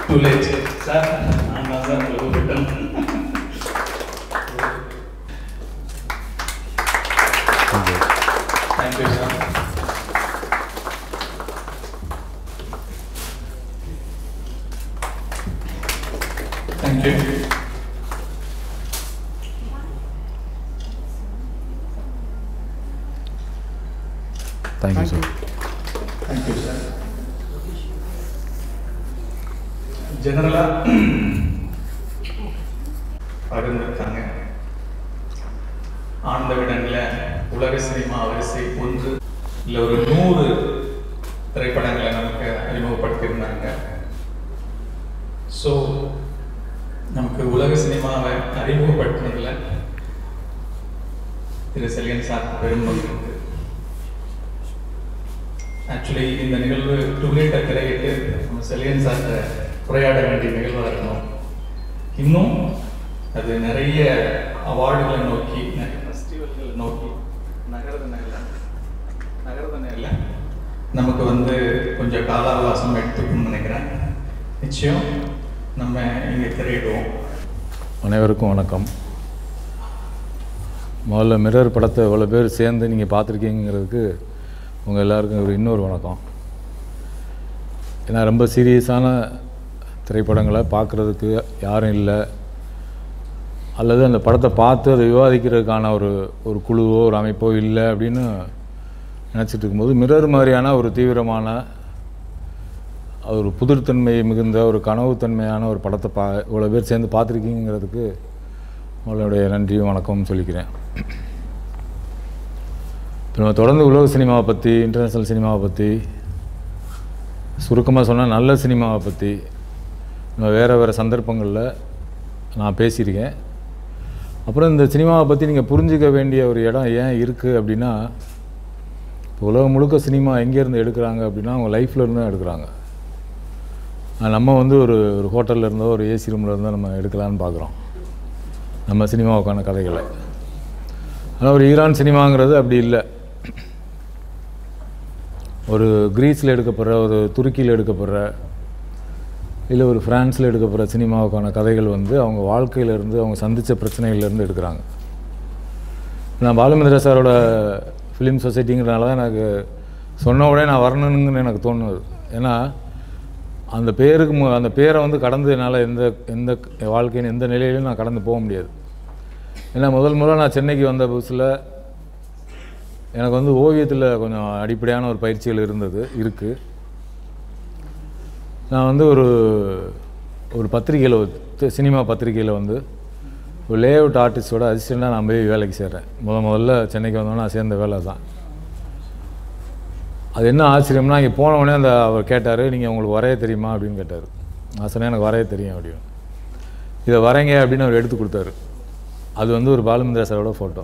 too late sir நான் தான் sir உங்களுக்கு விட்டேன் thank you sir thank you thank you sir thank you sir ஜெனரலாக பகிர்ந்திருக்காங்க ஆனந்த விடனில் உலக சினிமா வரிசை ஒன்று இல்லை ஒரு நூறு திரைப்படங்களை நமக்கு அறிமுகப்படுத்தியிருந்தாங்க ஸோ நமக்கு உலக சினிமாவை அறிமுகப்படுத்தினதில் திரு செல்யன் சார் பெரும்பங்கு இருக்கு ஆக்சுவலி இந்த நிகழ்வு டுலேட்டை திரையிட்டு நம்ம செல்லியன் சார்ட்ட உரையாட வேண்டிய நிகழ்வாக இருக்கணும் இன்னும் அது நிறைய அவார்டுகளை நோக்கி நிறைய ஃபெஸ்டிவல்களை நோக்கி நகரத நேரில் நகரத நேரில் நமக்கு வந்து கொஞ்சம் கால அவகாசம் எடுத்துக்கணும்னு நினைக்கிறேன் நிச்சயம் நம்ம இங்கே திரையிடுவோம் அனைவருக்கும் வணக்கம் முதல்ல மிரர் படத்தை இவ்வளோ பேர் சேர்ந்து நீங்கள் பார்த்துருக்கீங்கிறதுக்கு உங்கள் எல்லாருக்கும் ஒரு இன்னொரு வணக்கம் ஏன்னா ரொம்ப சீரியஸான திரைப்படங்களை பார்க்குறதுக்கு யாரும் இல்லை அல்லது அந்த படத்தை பார்த்து அதை விவாதிக்கிறதுக்கான ஒரு ஒரு குழுவோ ஒரு அமைப்போ இல்லை அப்படின்னு நினச்சிட்டு இருக்கும்போது மிரர் மாதிரியான ஒரு தீவிரமான ஒரு புதிர்த்தன்மை மிகுந்த ஒரு கனவுத்தன்மையான ஒரு படத்தை பா இவ்வளோ பேர் சேர்ந்து பார்த்துருக்கீங்கிறதுக்கு உங்களுடைய நன்றியும் வணக்கமும் சொல்லிக்கிறேன் இப்போ நம்ம தொடர்ந்து உலக சினிமாவை பற்றி இன்டர்நேஷ்னல் சினிமாவை பற்றி சுருக்கமாக சொன்னால் நல்ல சினிமாவை பற்றி நம்ம வேறு வேறு சந்தர்ப்பங்களில் நான் பேசியிருக்கேன் அப்புறம் இந்த சினிமாவை பற்றி நீங்கள் புரிஞ்சிக்க வேண்டிய ஒரு இடம் ஏன் இருக்குது அப்படின்னா இப்போ உலகம் முழுக்க சினிமா எங்கேருந்து எடுக்கிறாங்க அப்படின்னா அவங்க லைஃப்பில் இருந்து தான் எடுக்கிறாங்க ஆனா, நம்ம வந்து ஒரு ஒரு ஹோட்டலில் இருந்தோ ஒரு ஏசி ரூமில் இருந்தோ நம்ம எடுக்கலான்னு பார்க்குறோம் நம்ம சினிமாவுக்கான கதைகளை ஆனால் ஒரு ஈரான் சினிமாங்கிறது அப்படி இல்லை ஒரு கிரீஸில் எடுக்கப்படுற ஒரு துருக்கியில் எடுக்கப்படுற இல்லை ஒரு ஃப்ரான்ஸில் எடுக்கப்படுற சினிமாவுக்கான கதைகள் வந்து அவங்க வாழ்க்கையிலேருந்து அவங்க சந்தித்த பிரச்சனைகள்லேருந்து எடுக்கிறாங்க நான் பாலுமந்திர சாரோட ஃபிலிம் சொசைட்டிங்கிறனால தான் எனக்கு சொன்ன உடனே நான் வரணுங்கன்னு எனக்கு தோணுது ஏன்னா அந்த பேருக்கு மு- அந்த பேரை வந்து கடந்து என்னால் எந்த எந்த வாழ்க்கையின் எந்த நிலையிலும் நான் கடந்து போக முடியாது ஏன்னா முதல் முதல்ல நான் சென்னைக்கு வந்த புதுசில் எனக்கு வந்து ஓவியத்தில் கொஞ்சம் அடிப்படையான ஒரு பயிற்சிகள் இருந்தது இருக்குது நான் வந்து ஒரு ஒரு பத்திரிகையில் சினிமா பத்திரிகையில் வந்து ஒரு லே அவுட் ஆர்டிஸ்டோட அசிஸ்டண்ட்டாக நான் போய் வேலைக்கு சேர்றேன் முத முதல்ல சென்னைக்கு வந்தோன்னே நான் சேர்ந்த வேலை தான் அது என்ன ஆச்சரியம்னா இங்கே போன உடனே அந்த அவர் கேட்டார் நீங்கள் உங்களுக்கு வரைய தெரியுமா அப்படின்னு கேட்டார் நான் சொன்னேன் எனக்கு வரைய தெரியும் அப்படின்னு இதை வரைங்க அப்படின்னு அவர் எடுத்து கொடுத்தாரு அது வந்து ஒரு பாலுமந்திரா சாரோட ஃபோட்டோ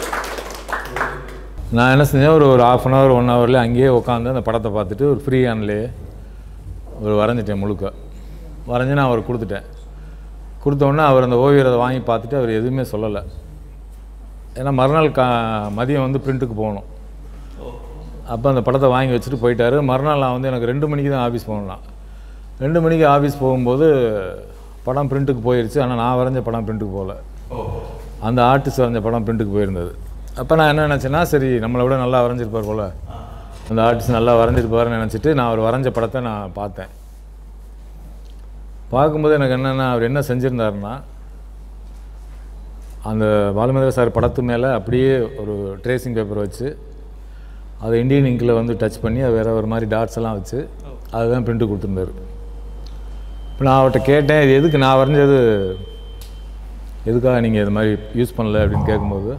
நான் என்ன செஞ்சேன் ஒரு ஒரு ஆஃப் அன் ஹவர் ஒன் ஹவர்லேயே அங்கேயே உட்காந்து அந்த படத்தை பார்த்துட்டு ஒரு ஃப்ரீ ஹேண்ட்லேயே ஒரு வரைஞ்சிட்டேன் முழுக்க வரைஞ்சி நான் அவர் கொடுத்துட்டேன் கொடுத்த உடனே அவர் அந்த ஓவியரை அதை வாங்கி பார்த்துட்டு அவர் எதுவுமே சொல்லலை ஏன்னா மறுநாள் கா மதியம் வந்து பிரிண்ட்டுக்கு போகணும் அப்போ அந்த படத்தை வாங்கி வச்சுட்டு போயிட்டாரு மறுநாள் நான் வந்து எனக்கு ரெண்டு மணிக்கு தான் ஆஃபீஸ் போகணும் ரெண்டு மணிக்கு ஆஃபீஸ் போகும்போது படம் பிரிண்ட்டுக்கு போயிடுச்சு ஆனால் நான் வரைஞ்ச படம் பிரிண்ட்டுக்கு போகல ஓ அந்த ஆர்டிஸ்ட் வரைஞ்ச படம் பிரிண்ட்டுக்கு போயிருந்தது அப்போ நான் என்ன நினச்சேன்னா சரி நம்மளை விட நல்லா வரைஞ்சிருப்பார் போல் அந்த ஆர்டிஸ்ட் நல்லா வரைஞ்சிருப்பாருன்னு நினச்சிட்டு நான் அவர் வரைஞ்ச படத்தை நான் பார்த்தேன் பார்க்கும்போது எனக்கு என்னென்னா அவர் என்ன செஞ்சுருந்தாருன்னா அந்த பாலுமந்திர சார் படத்து மேலே அப்படியே ஒரு ட்ரேசிங் பேப்பர் வச்சு அதை இந்தியன் இங்கில் வந்து டச் பண்ணி அது வேறு ஒரு மாதிரி டாட்ஸ் எல்லாம் வச்சு அதுதான் பிரிண்ட்டு கொடுத்துருந்தாரு இப்போ நான் அவர்கிட்ட கேட்டேன் இது எதுக்கு நான் வரைஞ்சது எதுக்காக நீங்கள் இது மாதிரி யூஸ் பண்ணல அப்படின்னு கேட்கும்போது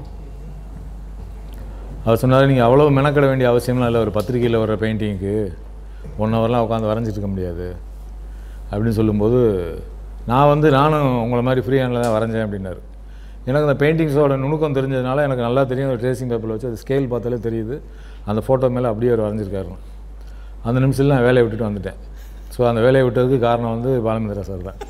அவர் சொன்னார் நீங்கள் அவ்வளோ மெனக்கட வேண்டிய அவசியம்லாம் இல்லை ஒரு பத்திரிக்கையில் வர பெயிண்டிங்க்கு ஒன் ஹவர்லாம் உட்காந்து வரைஞ்சிட்டு இருக்க முடியாது அப்படின்னு சொல்லும்போது நான் வந்து நானும் உங்களை மாதிரி ஃப்ரீ ஹேண்டில் தான் வரைஞ்சேன் அப்படின்னாரு எனக்கு அந்த பெயிண்டிங்ஸோட நுணுக்கம் தெரிஞ்சதுனால எனக்கு நல்லா தெரியும் ஒரு ட்ரேசிங் பேப்பரில் வச்சு அது ஸ்கேல் பார்த்தாலே தெரியுது அந்த ஃபோட்டோ மேலே அப்படியே அவர் வரைஞ்சிருக்காருன்னு அந்த நிமிஷத்தில் நான் வேலையை விட்டுட்டு வந்துட்டேன் ஸோ அந்த வேலையை விட்டதுக்கு காரணம் வந்து பாலமந்திரா சார் தான்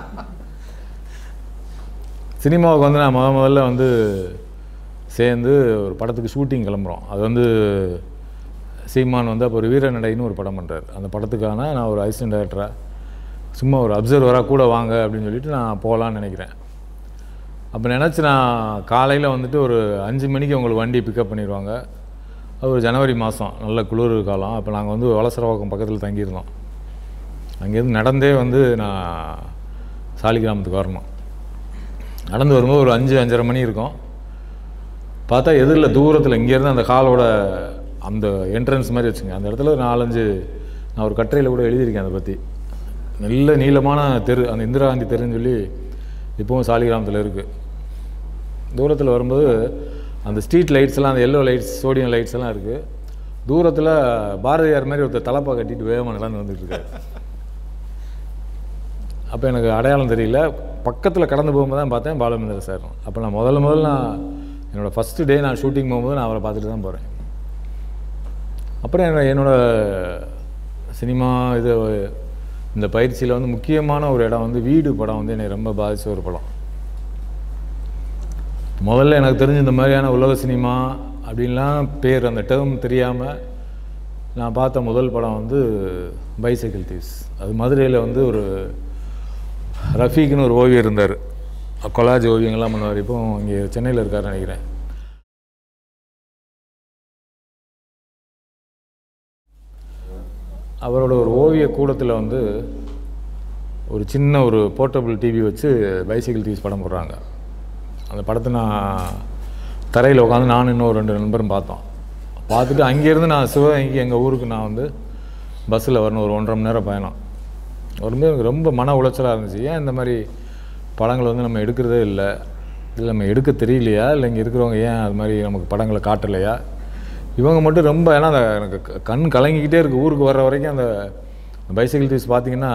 சினிமாவுக்கு வந்து நான் முத முதல்ல வந்து சேர்ந்து ஒரு படத்துக்கு ஷூட்டிங் கிளம்புறோம் அது வந்து சீமான் வந்து அப்போ ஒரு வீரநடைன்னு ஒரு படம் பண்ணுறாரு அந்த படத்துக்கான நான் ஒரு அசிஸ்டன்ட் டைரக்டராக சும்மா ஒரு அப்சர்வராக கூட வாங்க அப்படின்னு சொல்லிட்டு நான் போகலான்னு நினைக்கிறேன் அப்போ நினச்சி நான் காலையில் வந்துட்டு ஒரு அஞ்சு மணிக்கு உங்களுக்கு வண்டி பிக்கப் பண்ணிடுவாங்க அது ஒரு ஜனவரி மாதம் நல்ல குளிர் காலம் அப்போ நாங்கள் வந்து வலசரவாக்கம் பக்கத்தில் தங்கியிருந்தோம் அங்கேருந்து நடந்தே வந்து நான் சாலிகிராமத்துக்கு வரணும் நடந்து வரும்போது ஒரு அஞ்சு அஞ்சரை மணி இருக்கும் பார்த்தா எதிரில் தூரத்தில் இங்கேருந்து அந்த காலோட அந்த என்ட்ரன்ஸ் மாதிரி வச்சுங்க அந்த இடத்துல ஒரு நாலஞ்சு நான் ஒரு கட்டுரையில் கூட எழுதியிருக்கேன் அதை பற்றி நல்ல நீளமான தெரு அந்த இந்திரா காந்தி தெருன்னு சொல்லி இப்போவும் சாலிகிராமத்தில் இருக்குது தூரத்தில் வரும்போது அந்த ஸ்ட்ரீட் லைட்ஸ்லாம் அந்த எல்லோ லைட்ஸ் சோடியம் லைட்ஸ் எல்லாம் இருக்குது தூரத்தில் பாரதியார் மாதிரி ஒருத்தர் தலப்பா கட்டிட்டு வேகமாக நடந்து வந்துட்டு இருக்காரு அப்போ எனக்கு அடையாளம் தெரியல பக்கத்தில் கடந்து போகும்போது தான் பார்த்தேன் பாலமேந்திர சார் அப்போ நான் முதல்ல முதல்ல நான் என்னோடய ஃபஸ்ட்டு டே நான் ஷூட்டிங் போகும்போது நான் அவரை பார்த்துட்டு தான் போகிறேன் அப்புறம் என்னோட என்னோட சினிமா இது இந்த பயிற்சியில் வந்து முக்கியமான ஒரு இடம் வந்து வீடு படம் வந்து என்னை ரொம்ப பாதித்த ஒரு படம் முதல்ல எனக்கு தெரிஞ்ச இந்த மாதிரியான உலக சினிமா அப்படின்லாம் பேர் அந்த டேர்ம் தெரியாமல் நான் பார்த்த முதல் படம் வந்து பைசைக்கிள் தீவ்ஸ் அது மதுரையில் வந்து ஒரு ரஃபீக்னு ஒரு ஓவியர் இருந்தார் கொலாஜ் ஓவியங்கள்லாம் பண்ணுவார் இப்போ இங்கே சென்னையில் இருக்காருன்னு நினைக்கிறேன் அவரோட ஒரு ஓவிய கூடத்தில் வந்து ஒரு சின்ன ஒரு போர்ட்டபிள் டிவி வச்சு பைசைக்கிள் தீவ்ஸ் படம் போடுறாங்க அந்த படத்தை நான் தரையில் உட்காந்து நானும் இன்னும் ரெண்டு நண்பரும் பார்த்தோம் பார்த்துட்டு அங்கேருந்து நான் சிவகங்கைக்கு எங்கள் ஊருக்கு நான் வந்து பஸ்ஸில் வரணும் ஒரு ஒன்றரை மணி நேரம் பயணம் வரும்போது எனக்கு ரொம்ப மன உளைச்சலாக இருந்துச்சு ஏன் இந்த மாதிரி படங்கள் வந்து நம்ம எடுக்கிறதே இல்லை இல்லை நம்ம எடுக்க தெரியலையா இல்லை இங்கே இருக்கிறவங்க ஏன் அது மாதிரி நமக்கு படங்களை காட்டலையா இவங்க மட்டும் ரொம்ப ஏன்னா அந்த எனக்கு க- கண் கலங்கிக்கிட்டே இருக்குது ஊருக்கு வர்ற வரைக்கும் அந்த பைசைக்கிள் தீஸ் பார்த்தீங்கன்னா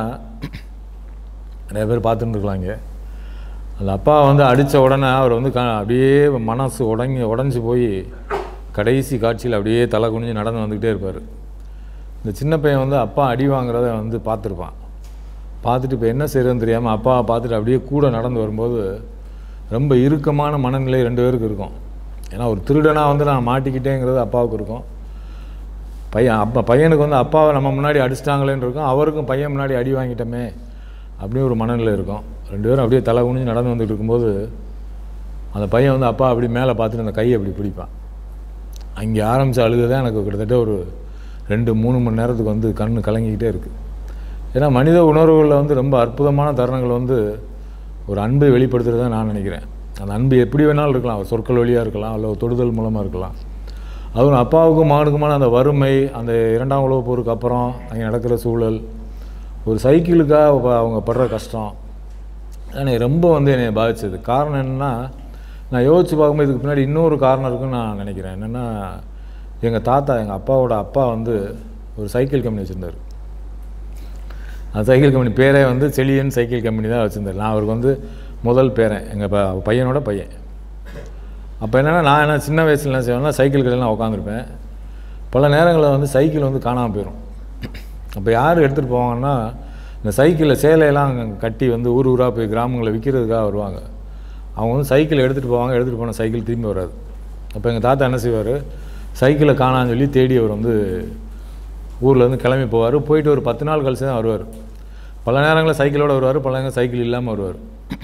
நிறைய பேர் பார்த்துட்டு இருக்கலாம் இங்கே அந்த அப்பா வந்து அடித்த உடனே அவர் வந்து க அப்படியே மனசு உடங்கி உடஞ்சி போய் கடைசி காட்சியில் அப்படியே தலை குனிஞ்சு நடந்து வந்துக்கிட்டே இருப்பார் இந்த சின்ன பையன் வந்து அப்பா அடி வாங்குறத வந்து பார்த்துருப்பான் பார்த்துட்டு இப்போ என்ன செய்யறதுன்னு தெரியாமல் அப்பா பார்த்துட்டு அப்படியே கூட நடந்து வரும்போது ரொம்ப இறுக்கமான மனநிலை ரெண்டு பேருக்கு இருக்கும் ஏன்னா ஒரு திருடனாக வந்து நான் மாட்டிக்கிட்டேங்கிறது அப்பாவுக்கு இருக்கும் பையன் அப்பா பையனுக்கு வந்து அப்பாவை நம்ம முன்னாடி அடிச்சிட்டாங்களேன்னு இருக்கும் அவருக்கும் பையன் முன்னாடி அடி வாங்கிட்டோமே அப்படின்னு ஒரு மனநிலை இருக்கும் ரெண்டு பேரும் அப்படியே தலை குனிஞ்சு நடந்து வந்துட்டு இருக்கும்போது அந்த பையன் வந்து அப்பா அப்படி மேலே பார்த்துட்டு அந்த கையை அப்படி பிடிப்பான் அங்கே ஆரம்பித்த அழுகு தான் எனக்கு கிட்டத்தட்ட ஒரு ரெண்டு மூணு மணி நேரத்துக்கு வந்து கண் கலங்கிக்கிட்டே இருக்குது ஏன்னா மனித உணர்வுகளில் வந்து ரொம்ப அற்புதமான தருணங்கள் வந்து ஒரு அன்பை வெளிப்படுத்துறது தான் நான் நினைக்கிறேன் அந்த அன்பு எப்படி வேணாலும் இருக்கலாம் ஒரு சொற்கள் வழியாக இருக்கலாம் இல்லை ஒரு தொடுதல் மூலமாக இருக்கலாம் அதுவும் அப்பாவுக்கும் மகனுக்குமான அந்த வறுமை அந்த இரண்டாம் உலகப் போருக்கு அப்புறம் அங்கே நடக்கிற சூழல் ஒரு சைக்கிளுக்காக அவ- அவங்க படுற கஷ்டம் என்னை ரொம்ப வந்து என்னை பாதிச்சது காரணம் என்னென்னா நான் யோசித்து பார்க்கும்போது இதுக்கு பின்னாடி இன்னொரு காரணம் இருக்குன்னு நான் நினைக்கிறேன் என்னென்னா எங்கள் தாத்தா எங்கள் அப்பாவோட அப்பா வந்து ஒரு சைக்கிள் கம்பெனி வச்சுருந்தார் அந்த சைக்கிள் கம்பெனி பேரே வந்து செலியன் சைக்கிள் கம்பெனி தான் வச்சுருந்தார் நான் அவருக்கு வந்து முதல் பேரன் எங்கள் ப பையனோட பையன் அப்போ என்னென்னா நான் என்ன சின்ன வயசுல என்ன செய்வேன்னா சைக்கிள் கடையில் உட்காந்துருப்பேன் பல நேரங்களில் வந்து சைக்கிள் வந்து காணாமல் போயிடும் அப்போ யார் எடுத்துகிட்டு போவாங்கன்னா இந்த சைக்கிளில் சேலையெல்லாம் கட்டி வந்து ஊர் ஊராக போய் கிராமங்களில் விற்கிறதுக்காக வருவாங்க அவங்க வந்து சைக்கிள் எடுத்துகிட்டு போவாங்க எடுத்துகிட்டு போன சைக்கிள் திரும்பி வராது அப்போ எங்கள் தாத்தா என்ன செய்வார் சைக்கிளை காணான்னு சொல்லி தேடி அவர் வந்து ஊரில் இருந்து கிளம்பி போவார் போயிட்டு ஒரு பத்து நாள் கழிச்சு தான் வருவார் பல நேரங்களில் சைக்கிளோட வருவார் பல நேரங்கள் சைக்கிள் இல்லாமல் வருவார்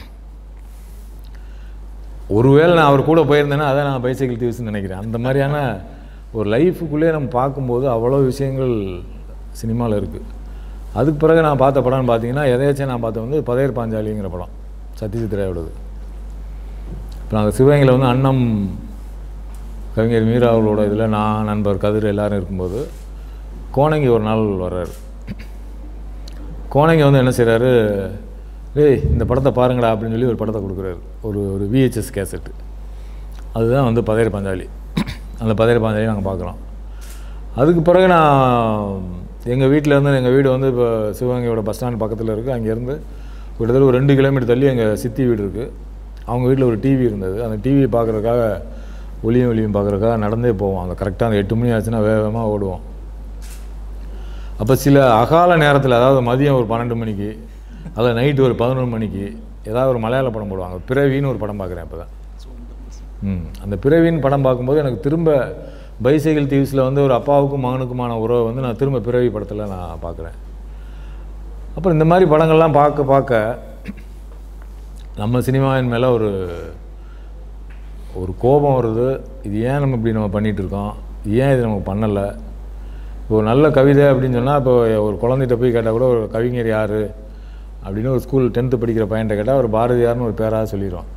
ஒருவேளை நான் அவர் கூட போயிருந்தேன்னா அதான் நான் பைசைக்கிள் தீவ்ஸ்னு நினைக்கிறேன் அந்த மாதிரியான ஒரு லைஃபுக்குள்ளே நம்ம பார்க்கும்போது அவ்வளோ விஷயங்கள் சினிமாவில் இருக்குது அதுக்கு பிறகு நான் பார்த்த படம்னு பார்த்தீங்கன்னா எதையாச்சும் நான் பார்த்த வந்து பதையர் பாஞ்சாலிங்கிற படம் சத்யஜித்ராயோடது இப்போ நாங்கள் சிவகங்கையில் வந்து அன்னம் கவிஞர் மீரா அவர்களோட இதில் நான் நண்பர் கதிர் எல்லாரும் இருக்கும்போது கோணங்கி ஒரு நாள் வர்றாரு கோணங்கி வந்து என்ன செய்கிறாரு டேய் இந்த படத்தை பாருங்கடா அப்படின்னு சொல்லி ஒரு படத்தை கொடுக்குறாரு ஒரு ஒரு விஹெச்எஸ் கேசட்டு அதுதான் வந்து பதையர் பாஞ்சாலி அந்த பதையர் பாஞ்சாலி நாங்கள் பார்க்குறோம் அதுக்கு பிறகு நான் எங்கள் வீட்டிலேருந்து எங்கள் வீடு வந்து இப்போ சிவகங்கையோட பஸ் ஸ்டாண்ட் பக்கத்தில் இருக்குது அங்கேருந்து கிட்டத்தட்ட ஒரு ரெண்டு கிலோமீட்டர் தள்ளி எங்கள் சித்தி வீடு இருக்குது அவங்க வீட்டில் ஒரு டிவி இருந்தது அந்த டிவியை பார்க்குறதுக்காக ஒளியும் ஒளியும் பார்க்குறதுக்காக நடந்தே போவோம் அந்த கரெக்டாக அந்த எட்டு மணி ஆச்சுன்னா வேக வேகமாக ஓடுவோம் அப்போ சில அகால நேரத்தில் அதாவது மதியம் ஒரு பன்னெண்டு மணிக்கு அதாவது நைட்டு ஒரு பதினொரு மணிக்கு ஏதாவது ஒரு மலையாள படம் போடுவாங்க பிறவின்னு ஒரு படம் பார்க்குறேன் இப்போ தான் ம் அந்த பிறவின்னு படம் பார்க்கும்போது எனக்கு திரும்ப பைசைக்கிள் தீவ்ஸில் வந்து ஒரு அப்பாவுக்கும் மகனுக்குமான உறவை வந்து நான் திரும்ப பிறவி படத்தில் நான் பார்க்குறேன் அப்புறம் இந்த மாதிரி படங்கள்லாம் பார்க்க பார்க்க நம்ம சினிமாவின் மேலே ஒரு ஒரு கோபம் வருது இது ஏன் நம்ம இப்படி நம்ம பண்ணிகிட்டு இருக்கோம் ஏன் இது நம்ம பண்ணலை இப்போ ஒரு நல்ல கவிதை அப்படின்னு சொன்னால் இப்போ ஒரு குழந்தைகிட்ட போய் கேட்டால் கூட ஒரு கவிஞர் யார் அப்படின்னு ஒரு ஸ்கூல் டென்த்து படிக்கிற பையன்கிட்ட கேட்டால் ஒரு பாரதியார்னு ஒரு பேராக சொல்லிடுவான்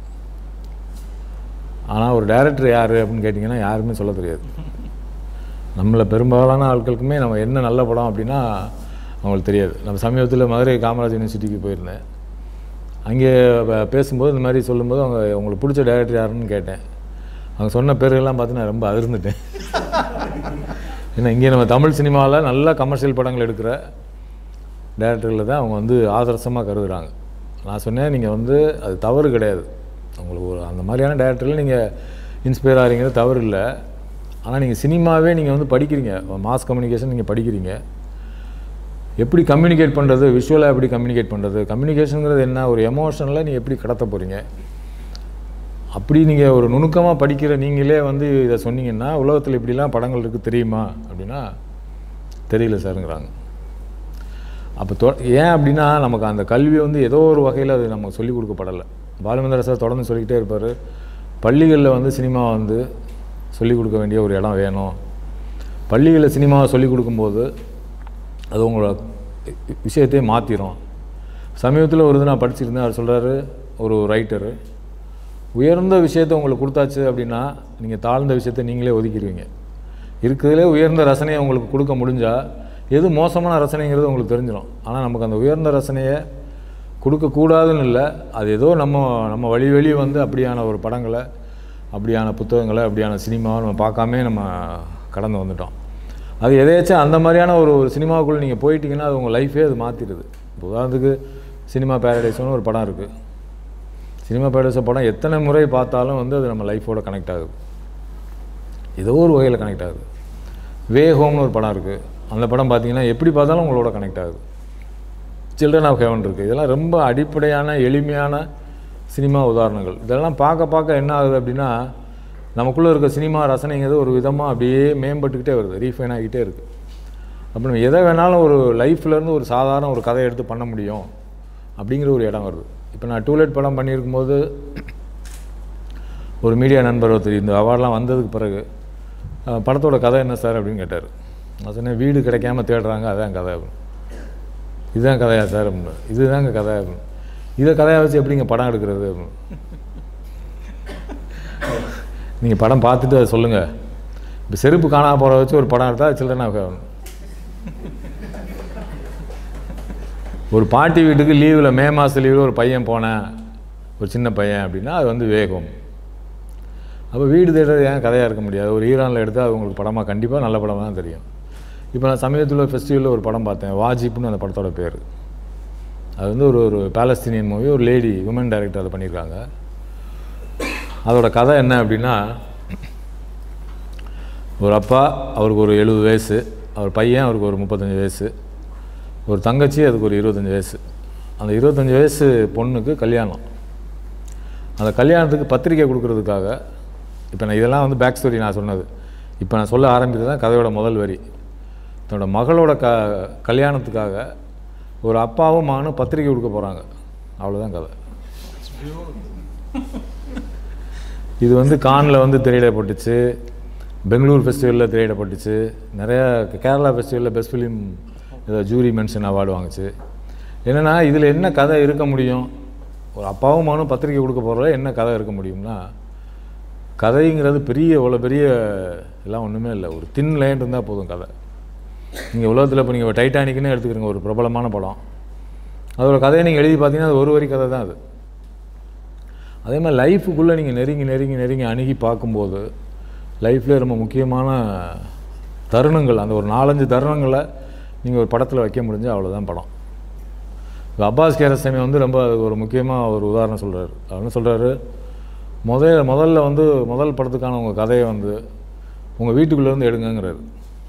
ஆனால் ஒரு டைரக்டர் யார் அப்படின்னு கேட்டிங்கன்னா யாருமே சொல்ல தெரியாது நம்மளை பெரும்பாலான ஆட்களுக்குமே நம்ம என்ன நல்ல படம் அப்படின்னா அவங்களுக்கு தெரியாது நம்ம சமீபத்தில் மதுரை காமராஜ் யூனிவர்சிட்டிக்கு போயிருந்தேன் அங்கே ப- பேசும்போது இந்த மாதிரி சொல்லும்போது அவங்க உங்களுக்கு பிடிச்ச டைரக்டர் யாருன்னு கேட்டேன் அவங்க சொன்ன பேர்கள்லாம் பார்த்து நான் ரொம்ப அதிர்ந்துட்டேன் ஏன்னா இங்கே நம்ம தமிழ் சினிமாவில் நல்ல கமர்ஷியல் படங்கள் எடுக்கிற டேரக்டர்களை தான் அவங்க வந்து ஆதர்சமாக கருதுகிறாங்க நான் சொன்னேன் நீங்கள் வந்து அது தவறு கிடையாது உங்களுக்கு ஒரு அந்த மாதிரியான டேரக்டரில் நீங்கள் இன்ஸ்பயர் ஆகிறீங்கிறது தவறு இல்லை ஆனால் நீங்கள் சினிமாவே நீங்கள் வந்து படிக்கிறீங்க மாஸ் கம்யூனிகேஷன் நீங்கள் படிக்கிறீங்க எப்படி கம்யூனிகேட் பண்ணுறது விஷுவலாக எப்படி கம்யூனிகேட் பண்ணுறது கம்யூனிகேஷனுங்கிறது என்ன ஒரு எமோஷனில் நீங்கள் எப்படி கடத்த போகிறீங்க அப்படி நீங்கள் ஒரு நுணுக்கமாக படிக்கிற நீங்களே வந்து இதை சொன்னீங்கன்னா உலகத்தில் இப்படிலாம் படங்கள் இருக்குது தெரியுமா அப்படின்னா தெரியல சாருங்கிறாங்க அப்போ தொ ஏன் அப்படின்னா நமக்கு அந்த கல்வி வந்து ஏதோ ஒரு வகையில் அது நமக்கு சொல்லிக் கொடுக்கப்படலை பாலுமந்திர சார் தொடர்ந்து சொல்லிக்கிட்டே இருப்பார் பள்ளிகளில் வந்து சினிமா வந்து சொல்லிக் கொடுக்க வேண்டிய ஒரு இடம் வேணும் பள்ளிகளில் சினிமாவை சொல்லிக் கொடுக்கும்போது அது உங்களோட விஷயத்தையே மாற்றிடும் சமீபத்தில் ஒரு இது நான் படிச்சிருந்தேன் அவர் சொல்கிறாரு ஒரு ரைட்டரு உயர்ந்த விஷயத்தை உங்களுக்கு கொடுத்தாச்சு அப்படின்னா நீங்கள் தாழ்ந்த விஷயத்தை நீங்களே ஒதுக்கிடுவீங்க இருக்கிறதுலே உயர்ந்த ரசனையை உங்களுக்கு கொடுக்க முடிஞ்சால் எது மோசமான ரசனைங்கிறது உங்களுக்கு தெரிஞ்சிடும் ஆனால் நமக்கு அந்த உயர்ந்த ரசனையை கொடுக்கக்கூடாதுன்னு இல்லை அது ஏதோ நம்ம நம்ம வழி வழி வந்து அப்படியான ஒரு படங்களை அப்படியான புத்தகங்களை அப்படியான சினிமாவை நம்ம பார்க்காமே நம்ம கடந்து வந்துட்டோம் அது எதேச்சும் அந்த மாதிரியான ஒரு ஒரு சினிமாவுக்குள்ளே நீங்கள் போயிட்டீங்கன்னா அது உங்கள் லைஃபே அது மாற்றிடுது இப்போ உதாரணத்துக்கு சினிமா பேரடைஸ்னு ஒரு படம் இருக்குது சினிமா பேரடைஸ் படம் எத்தனை முறை பார்த்தாலும் வந்து அது நம்ம லைஃபோட கனெக்ட் ஆகுது ஏதோ ஒரு வகையில் கனெக்ட் ஆகுது வே ஹோம்னு ஒரு படம் இருக்குது அந்த படம் பார்த்தீங்கன்னா எப்படி பார்த்தாலும் உங்களோட கனெக்ட் ஆகுது சில்ட்ரன் ஆஃப் ஹெவன் இருக்குது இதெல்லாம் ரொம்ப அடிப்படையான எளிமையான சினிமா உதாரணங்கள் இதெல்லாம் பார்க்க பார்க்க என்ன ஆகுது அப்படின்னா நமக்குள்ளே இருக்க சினிமா ரசனைங்கிறது ஒரு விதமாக அப்படியே மேம்பட்டுக்கிட்டே வருது ரீஃபைன் ஆகிக்கிட்டே இருக்குது அப்போ நம்ம எதை வேணாலும் ஒரு லைஃப்லேருந்து ஒரு சாதாரண ஒரு கதையை எடுத்து பண்ண முடியும் அப்படிங்கிற ஒரு இடம் வருது இப்போ நான் டூலெட் படம் பண்ணியிருக்கும்போது ஒரு மீடியா நண்பர் ஒருத்தர் இந்த அவார்ட்லாம் வந்ததுக்கு பிறகு அஹ், படத்தோட கதை என்ன சார் அப்படின்னு கேட்டார் நான் சொன்னேன் வீடு கிடைக்காம தேடுறாங்க அதான் கதை அப்படின்னு இதுதான் கதையா சார் அப்படின்னு இதுதாங்க கதை அப்படின்னு இதை கதையாக வச்சு எப்படிங்க படம் எடுக்கிறது அப்படின்னு நீங்கள் படம் பார்த்துட்டு அதை சொல்லுங்கள் இப்போ செருப்பு காணாம போகிற வச்சு ஒரு படம் எடுத்தால் சில்ட்ரனாக ஒரு பாட்டி வீட்டுக்கு லீவில் மே மாத லீவில் ஒரு பையன் போனேன் ஒரு சின்ன பையன் அப்படின்னா அது வந்து வேகம் அப்போ வீடு தேடுறது ஏன் கதையாக இருக்க முடியாது ஒரு ஈரானில் எடுத்தால் அது உங்களுக்கு படமாக கண்டிப்பாக நல்ல படமாக தான் தெரியும் இப்போ நான் சமீபத்தில் ஒரு ஃபெஸ்டிவலில் ஒரு படம் பார்த்தேன் வாஜிப்னு அந்த படத்தோட பேர் அது வந்து ஒரு ஒரு பாலஸ்தீனியன் மூவி ஒரு லேடி உமன் டைரக்டர் அதை பண்ணியிருக்காங்க அதோட கதை என்ன அப்படின்னா ஒரு அப்பா அவருக்கு ஒரு எழுபது வயசு அவர் பையன் அவருக்கு ஒரு முப்பத்தஞ்சு வயசு ஒரு தங்கச்சி அதுக்கு ஒரு இருபத்தஞ்சி வயசு அந்த இருபத்தஞ்சி வயசு பொண்ணுக்கு கல்யாணம் அந்த கல்யாணத்துக்கு பத்திரிக்கை கொடுக்கறதுக்காக இப்போ நான் இதெல்லாம் வந்து பேக் ஸ்டோரி நான் சொன்னது இப்போ நான் சொல்ல ஆரம்பித்தது தான் கதையோட முதல் வரி தன்னோட மகளோட க கல்யாணத்துக்காக ஒரு அப்பாவும் மகனும் பத்திரிக்கை கொடுக்க போகிறாங்க அவ்வளோதான் கதை இது வந்து கானில் வந்து திரையிடப்பட்டுச்சு பெங்களூர் ஃபெஸ்டிவலில் திரையிடப்பட்டுச்சு நிறையா கேரளா ஃபெஸ்டிவலில் பெஸ்ட் ஃபிலிம் ஏதோ ஜூரி மென்ஷன் அவார்டு வாங்குச்சு என்னென்னா இதில் என்ன கதை இருக்க முடியும் ஒரு அப்பாவும் மகனும் பத்திரிக்கை கொடுக்க போகிறதுல என்ன கதை இருக்க முடியும்னா கதைங்கிறது பெரிய இவ்வளோ பெரிய எல்லாம் ஒன்றுமே இல்லை ஒரு தின் லேண்ட் இருந்தால் போதும் கதை நீங்கள் உலகத்தில் இப்போ நீங்கள் டைட்டானிக்னு எடுத்துக்கிறீங்க ஒரு பிரபலமான படம் அதோட கதையை நீங்கள் எழுதி பார்த்தீங்கன்னா அது ஒரு வரி கதை தான் அது அதே மாதிரி லைஃபுக்குள்ளே நீங்கள் நெருங்கி நெருங்கி நெருங்கி அணுகி பார்க்கும்போது லைஃப்பில் ரொம்ப முக்கியமான தருணங்கள் அந்த ஒரு நாலஞ்சு தருணங்களை நீங்கள் ஒரு படத்தில் வைக்க முடிஞ்சால் அவ்வளோதான் படம் இப்போ அப்பாஸ் கேரசாமி வந்து ரொம்ப அதுக்கு ஒரு முக்கியமாக ஒரு உதாரணம் சொல்கிறாரு அவர் என்ன சொல்கிறாரு முதல் முதல்ல வந்து முதல் படத்துக்கான உங்கள் கதையை வந்து உங்கள் வீட்டுக்குள்ளேருந்து எடுங்கங்கிறாரு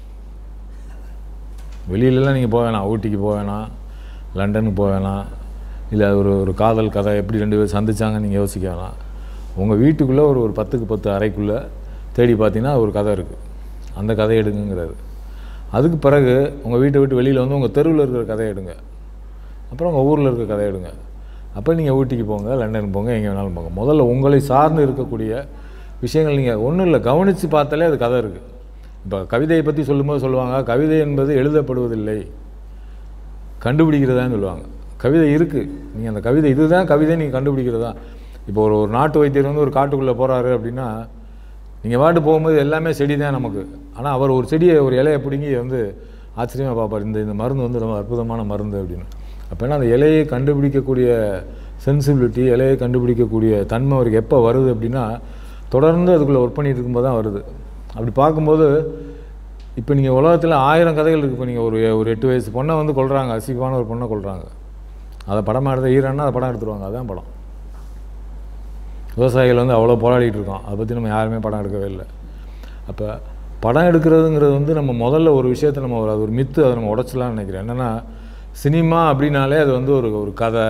வெளியிலலாம் நீங்கள் போக வேணாம் ஊட்டிக்கு போக வேணாம் லண்டனுக்கு போக வேணாம் இல்லை ஒரு ஒரு காதல் கதை எப்படி ரெண்டு பேர் சந்திச்சாங்கன்னு நீங்கள் யோசிக்க வேணாம் உங்கள் வீட்டுக்குள்ளே ஒரு ஒரு பத்துக்கு பத்து அறைக்குள்ளே தேடி பார்த்தீங்கன்னா ஒரு கதை இருக்குது அந்த கதையை எடுங்கங்கிறாரு அதுக்கு பிறகு உங்கள் வீட்டை விட்டு வெளியில் வந்து உங்கள் தெருவில் இருக்கிற கதையை எடுங்க அப்புறம் உங்கள் ஊரில் இருக்க கதை எடுங்க அப்போ நீங்கள் ஊட்டிக்கு போங்க லண்டன் போங்க எங்கே வேணாலும் போங்க முதல்ல உங்களை சார்ந்து இருக்கக்கூடிய விஷயங்கள் நீங்கள் ஒன்றும் இல்லை கவனித்து பார்த்தாலே அது கதை இருக்குது இப்போ கவிதையை பற்றி சொல்லும்போது சொல்லுவாங்க கவிதை என்பது எழுதப்படுவதில்லை கண்டுபிடிக்கிறதான்னு சொல்லுவாங்க கவிதை இருக்குது நீங்கள் அந்த கவிதை இதுதான் கவிதை நீங்கள் கண்டுபிடிக்கிறதா இப்போ ஒரு ஒரு நாட்டு வைத்தியர் வந்து ஒரு காட்டுக்குள்ளே போகிறாரு அப்படின்னா நீங்கள் பாட்டு போகும்போது எல்லாமே செடி தான் நமக்கு ஆனால் அவர் ஒரு செடியை ஒரு இலையை பிடுங்கி வந்து ஆச்சரியமாக பார்ப்பார் இந்த இந்த மருந்து வந்து ரொம்ப அற்புதமான மருந்து அப்படின்னு அப்போனா அந்த இலையை கண்டுபிடிக்கக்கூடிய சென்சிபிலிட்டி இலையை கண்டுபிடிக்கக்கூடிய தன்மை அவருக்கு எப்போ வருது அப்படின்னா தொடர்ந்து அதுக்குள்ளே ஒர்க் பண்ணிட்டு இருக்கும்போது தான் வருது அப்படி பார்க்கும்போது இப்போ நீங்கள் உலகத்தில் ஆயிரம் கதைகள் இருக்குது இப்போ நீங்கள் ஒரு ஒரு எட்டு வயசு பொண்ணை வந்து கொள்றாங்க அசிங்கமான ஒரு பொண்ணை கொள்றாங்க அதை படமாக எடுத்த ஈரன்னா அதை படம் எடுத்துருவாங்க அதுதான் படம் விவசாயிகள் வந்து அவ்வளோ போராடிட்டு இருக்கோம் அதை பற்றி நம்ம யாருமே படம் எடுக்கவே இல்லை அப்போ படம் எடுக்கிறதுங்கிறது வந்து நம்ம முதல்ல ஒரு விஷயத்தை நம்ம ஒரு அது ஒரு மித்து அதை நம்ம உடச்சலாம்னு நினைக்கிறேன் என்னென்னா சினிமா அப்படின்னாலே அது வந்து ஒரு ஒரு கதை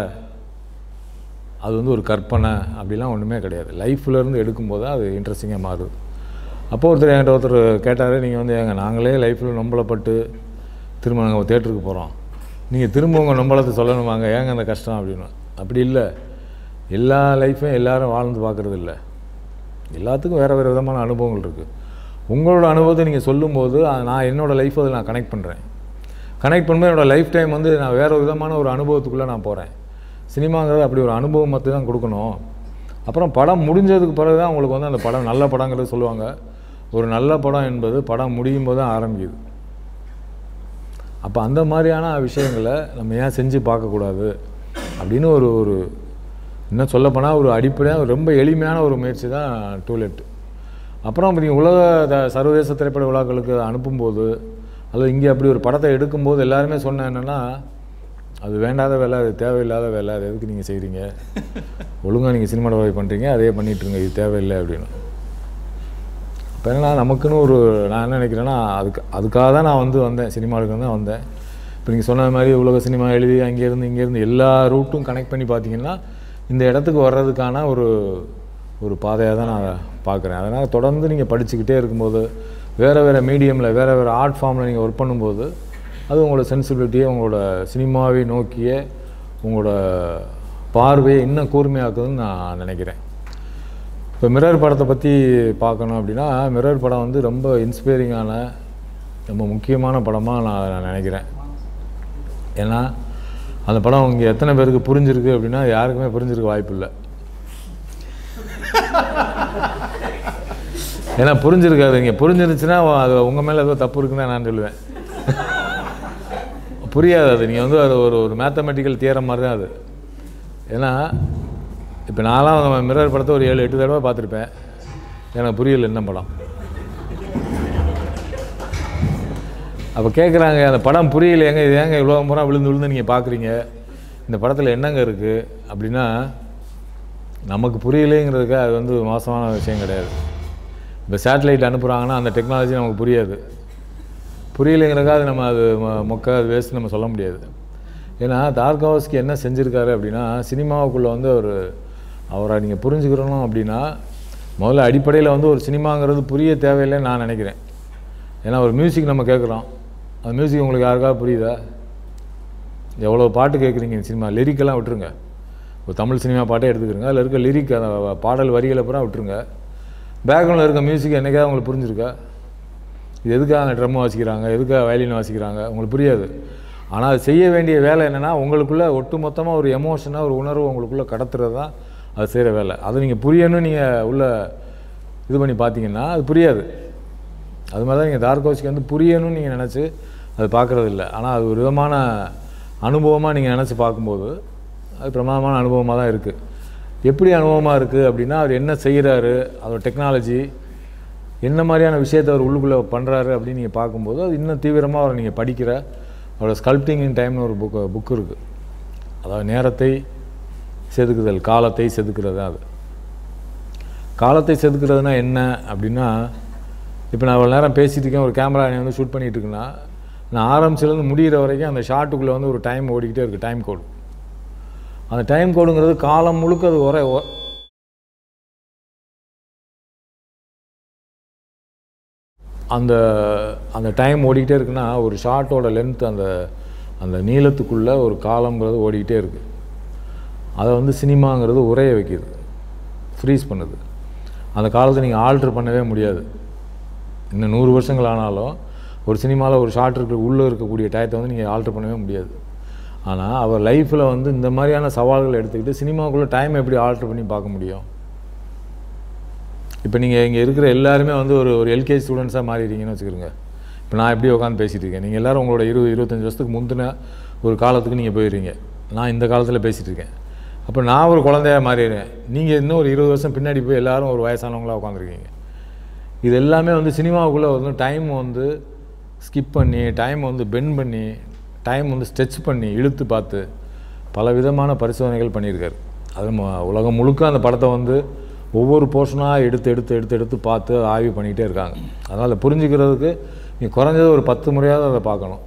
அது வந்து ஒரு கற்பனை அப்படிலாம் ஒன்றுமே கிடையாது லைஃப்ல இருந்து எடுக்கும்போது தான் அது இன்ட்ரெஸ்டிங்காக மாறுது அப்போ ஒருத்தர் என்கிட்ட ஒருத்தர் கேட்டார் நீங்கள் வந்து ஏங்க நாங்களே லைஃப்பில் நம்பளப்பட்டு திரும்ப நாங்கள் தேட்டருக்கு போகிறோம் நீங்கள் திரும்ப உங்கள் நம்பளத்தை சொல்லணுமாங்க ஏங்க அந்த கஷ்டம் அப்படின்னு அப்படி இல்லை எல்லா லைஃப்பையும் எல்லாரும் வாழ்ந்து பார்க்குறது இல்லை எல்லாத்துக்கும் வேறு வேறு விதமான அனுபவங்கள் இருக்குது உங்களோட அனுபவத்தை நீங்கள் சொல்லும்போது அது நான் என்னோடய லைஃப் அதில் நான் கனெக்ட் பண்ணுறேன் கனெக்ட் பண்ணும்போது என்னோடய லைஃப் டைம் வந்து நான் வேறு விதமான ஒரு அனுபவத்துக்குள்ளே நான் போகிறேன் சினிமாங்கிறது அப்படி ஒரு அனுபவம் மட்டும் தான் கொடுக்கணும் அப்புறம் படம் முடிஞ்சதுக்கு பிறகு தான் உங்களுக்கு வந்து அந்த படம் நல்ல படங்கிறது சொல்லுவாங்க ஒரு நல்ல படம் என்பது படம் முடியும் போது தான் ஆரம்பிக்குது அப்போ அந்த மாதிரியான விஷயங்களை நம்ம ஏன் செஞ்சு பார்க்கக்கூடாது அப்படின்னு ஒரு ஒரு இன்னும் சொல்லப்போனால் ஒரு அடிப்படையாக ரொம்ப எளிமையான ஒரு முயற்சி தான் டூலெட் அப்புறம் நீங்கள் உலக த- சர்வதேச திரைப்பட விழாக்களுக்கு அதை அனுப்பும்போது அல்லது இங்கே அப்படி ஒரு படத்தை எடுக்கும்போது எல்லாருமே சொன்ன என்னென்னா அது வேண்டாத வேலை அது தேவையில்லாத வேலை அது எதுக்கு நீங்கள் செய்கிறீங்க ஒழுங்காக நீங்கள் சினிமாடோவை பண்ணுறீங்க அதே பண்ணிகிட்ருங்க இது தேவையில்லை அப்படின்னு இப்போ என்னன்னா நமக்குன்னு ஒரு நான் என்ன நினைக்கிறேன்னா அதுக்கு அதுக்காக தான் நான் வந்து வந்தேன் சினிமாவுக்கு தான் வந்தேன் இப்போ நீங்கள் சொன்ன மாதிரி உலக சினிமா எழுதி அங்கேருந்து இங்கேருந்து எல்லா ரூட்டும் கனெக்ட் பண்ணி பார்த்தீங்கன்னா இந்த இடத்துக்கு வர்றதுக்கான ஒரு ஒரு பாதையாக தான் நான் பார்க்குறேன் அதனால் தொடர்ந்து நீங்கள் படிச்சுக்கிட்டே இருக்கும்போது வேறு வேறு மீடியமில் வேறு வேறு ஆர்ட் ஃபார்மில் நீங்கள் ஒர்க் பண்ணும்போது அது உங்களோட சென்சிபிலிட்டியை உங்களோட சினிமாவை நோக்கிய உங்களோட பார்வையை இன்னும் கூர்மையாக்குதுன்னு நான் நினைக்கிறேன் இப்போ மிரர் படத்தை பற்றி பார்க்கணும் அப்படின்னா மிரர் படம் வந்து ரொம்ப இன்ஸ்பைரிங்கான ரொம்ப முக்கியமான படமாக நான் நான் நினைக்கிறேன் ஏன்னா அந்த படம் இங்கே எத்தனை பேருக்கு புரிஞ்சிருக்கு அப்படின்னா யாருக்குமே புரிஞ்சிருக்க வாய்ப்பு இல்லை ஏன்னா புரிஞ்சிருக்காது இங்கே புரிஞ்சிருச்சுன்னா அது உங்கள் மேலே ஏதோ தப்பு இருக்குன்னு தான் நான் சொல்லுவேன் புரியாது அது நீங்கள் வந்து அது ஒரு ஒரு மேத்தமெட்டிக்கல் தியரம் மாதிரி தான் அது ஏன்னா இப்போ நான்லாம் மிரர் படத்தை ஒரு ஏழு எட்டு தடவை பார்த்துருப்பேன் எனக்கு புரியல என்ன படம் அப்போ கேட்குறாங்க அந்த படம் புரியல ஏங்க இது ஏங்க இவ்வளோ முறை விழுந்து விழுந்து நீங்கள் பார்க்குறீங்க இந்த படத்தில் என்னங்க இருக்குது அப்படின்னா நமக்கு புரியலைங்கிறதுக்கு அது வந்து மோசமான விஷயம் கிடையாது இப்போ சேட்டலைட் அனுப்புகிறாங்கன்னா அந்த டெக்னாலஜி நமக்கு புரியாது புரியலைங்கிறதுக்காக அது நம்ம அது மொ- மொக்க அது வேஸ்ட் நம்ம சொல்ல முடியாது ஏன்னா தார்காவஸ்கி என்ன செஞ்சுருக்காரு அப்படின்னா சினிமாவுக்குள்ளே வந்து ஒரு அவரை நீங்கள் புரிஞ்சுக்கிறணும் அப்படின்னா முதல்ல அடிப்படையில் வந்து ஒரு சினிமாங்கிறது புரிய தேவையில்லைன்னு நான் நினைக்கிறேன் ஏன்னா ஒரு மியூசிக் நம்ம கேட்குறோம் அந்த மியூசிக் உங்களுக்கு யாருக்காவது புரியுதா எவ்வளோ பாட்டு கேட்குறீங்க சினிமா லிரிக்கெல்லாம் விட்டுருங்க ஒரு தமிழ் சினிமா பாட்டே எடுத்துக்கிறங்க அதில் இருக்க லிரிக் அந்த பாடல் வரிகளை பூரா விட்டுருங்க பேக்ரவுண்டில் இருக்க மியூசிக் என்னைக்காவது உங்களுக்கு புரிஞ்சிருக்கா இது எதுக்காக ட்ரம் வாசிக்கிறாங்க எதுக்காக வயலின் வாசிக்கிறாங்க உங்களுக்கு புரியாது ஆனால் அது செய்ய வேண்டிய வேலை என்னென்னா உங்களுக்குள்ளே ஒட்டு மொத்தமாக ஒரு எமோஷனாக ஒரு உணர்வு உங்களுக்குள்ளே கடத்துறது தான் அது செய்கிற வேலை அது நீங்கள் புரியணும்னு நீங்கள் உள்ள இது பண்ணி பார்த்தீங்கன்னா அது புரியாது அது மாதிரி தான் நீங்கள் தார்கோஸ்க்கு வந்து புரியணும்னு நீங்கள் நினச்சி அது பார்க்குறது இல்லை ஆனால் அது ஒரு விதமான அனுபவமாக நீங்கள் நினச்சி பார்க்கும்போது அது பிரமாதமான அனுபவமாக தான் இருக்குது எப்படி அனுபவமாக இருக்குது அப்படின்னா அவர் என்ன செய்கிறாரு அதோட டெக்னாலஜி என்ன மாதிரியான விஷயத்தை அவர் உள்ளுக்குள்ளே பண்ணுறாரு அப்படின்னு நீங்கள் பார்க்கும்போது அது இன்னும் தீவிரமாக அவரை நீங்கள் படிக்கிற அவரோட ஸ்கல்ப்டிங் இன் டைம்னு ஒரு புக்கு புக் இருக்குது அதாவது நேரத்தை செதுக்குதல் காலத்தை செதுக்கிறது தான் அது காலத்தை செதுக்கிறதுனா என்ன அப்படின்னா இப்போ நான் இவ்வளோ நேரம் பேசிட்டு இருக்கேன் ஒரு கேமரா என்னை வந்து ஷூட் பண்ணிட்டு இருக்குன்னா நான் ஆரம்பிச்சிலேருந்து முடிகிற வரைக்கும் அந்த ஷாட்டுக்குள்ளே வந்து ஒரு டைம் ஓடிக்கிட்டே இருக்குது டைம் கோடு அந்த டைம் கோடுங்கிறது காலம் முழுக்க அது ஒரே ஒ- அந்த அந்த டைம் ஓடிக்கிட்டே இருக்குன்னா ஒரு ஷார்ட்டோட லென்த் அந்த அந்த நீளத்துக்குள்ளே ஒரு காலம்ங்கிறது ஓடிக்கிட்டே இருக்குது அதை வந்து சினிமாங்கிறது உரைய வைக்கிது ஃப்ரீஸ் பண்ணுது அந்த காலத்தை நீங்கள் ஆல்ட்ரு பண்ணவே முடியாது இன்னும் நூறு வருஷங்கள் ஆனாலும் ஒரு சினிமாவில் ஒரு ஷார்ட் இருக்க உள்ளே இருக்கக்கூடிய டயத்தை வந்து நீங்கள் ஆல்ட்ரு பண்ணவே முடியாது ஆனால் அவர் லைஃப்பில் வந்து இந்த மாதிரியான சவால்களை எடுத்துக்கிட்டு சினிமாவுக்குள்ளே டைம் எப்படி ஆல்ட்ரு பண்ணி பார்க்க முடியும் இப்போ நீங்கள் இங்கே இருக்கிற எல்லாருமே வந்து ஒரு ஒரு எல்கேஜி ஸ்டூடெண்ட்ஸாக மாறிடுறீங்கன்னு வச்சுக்கிறோங்க இப்போ நான் எப்படி உட்காந்து பேசிகிட்டு இருக்கேன் நீங்கள் எல்லாரும் உங்களோட இருபது இருபத்தஞ்சி வருஷத்துக்கு முந்தின ஒரு காலத்துக்கு நீங்கள் போயிடுறீங்க நான் இந்த காலத்தில் பேசிகிட்டு இருக்கேன் அப்போ நான் ஒரு குழந்தையா மாறிடுறேன் நீங்கள் இன்னும் ஒரு இருபது வருஷம் பின்னாடி போய் எல்லாரும் ஒரு வயசானவங்களா உட்காந்துருக்கீங்க இது எல்லாமே வந்து சினிமாவுக்குள்ளே வந்து டைம் வந்து ஸ்கிப் பண்ணி டைம் வந்து பெண்ட் பண்ணி டைம் வந்து ஸ்ட்ரெச் பண்ணி இழுத்து பார்த்து பல விதமான பரிசோதனைகள் பண்ணியிருக்காரு அது ம- உலகம் முழுக்க அந்த படத்தை வந்து ஒவ்வொரு போர்ஷனாக எடுத்து எடுத்து எடுத்து எடுத்து பார்த்து ஆய்வு பண்ணிக்கிட்டே இருக்காங்க அதனால் புரிஞ்சுக்கிறதுக்கு நீ குறைஞ்சது ஒரு பத்து முறையாவது அதை பார்க்கணும்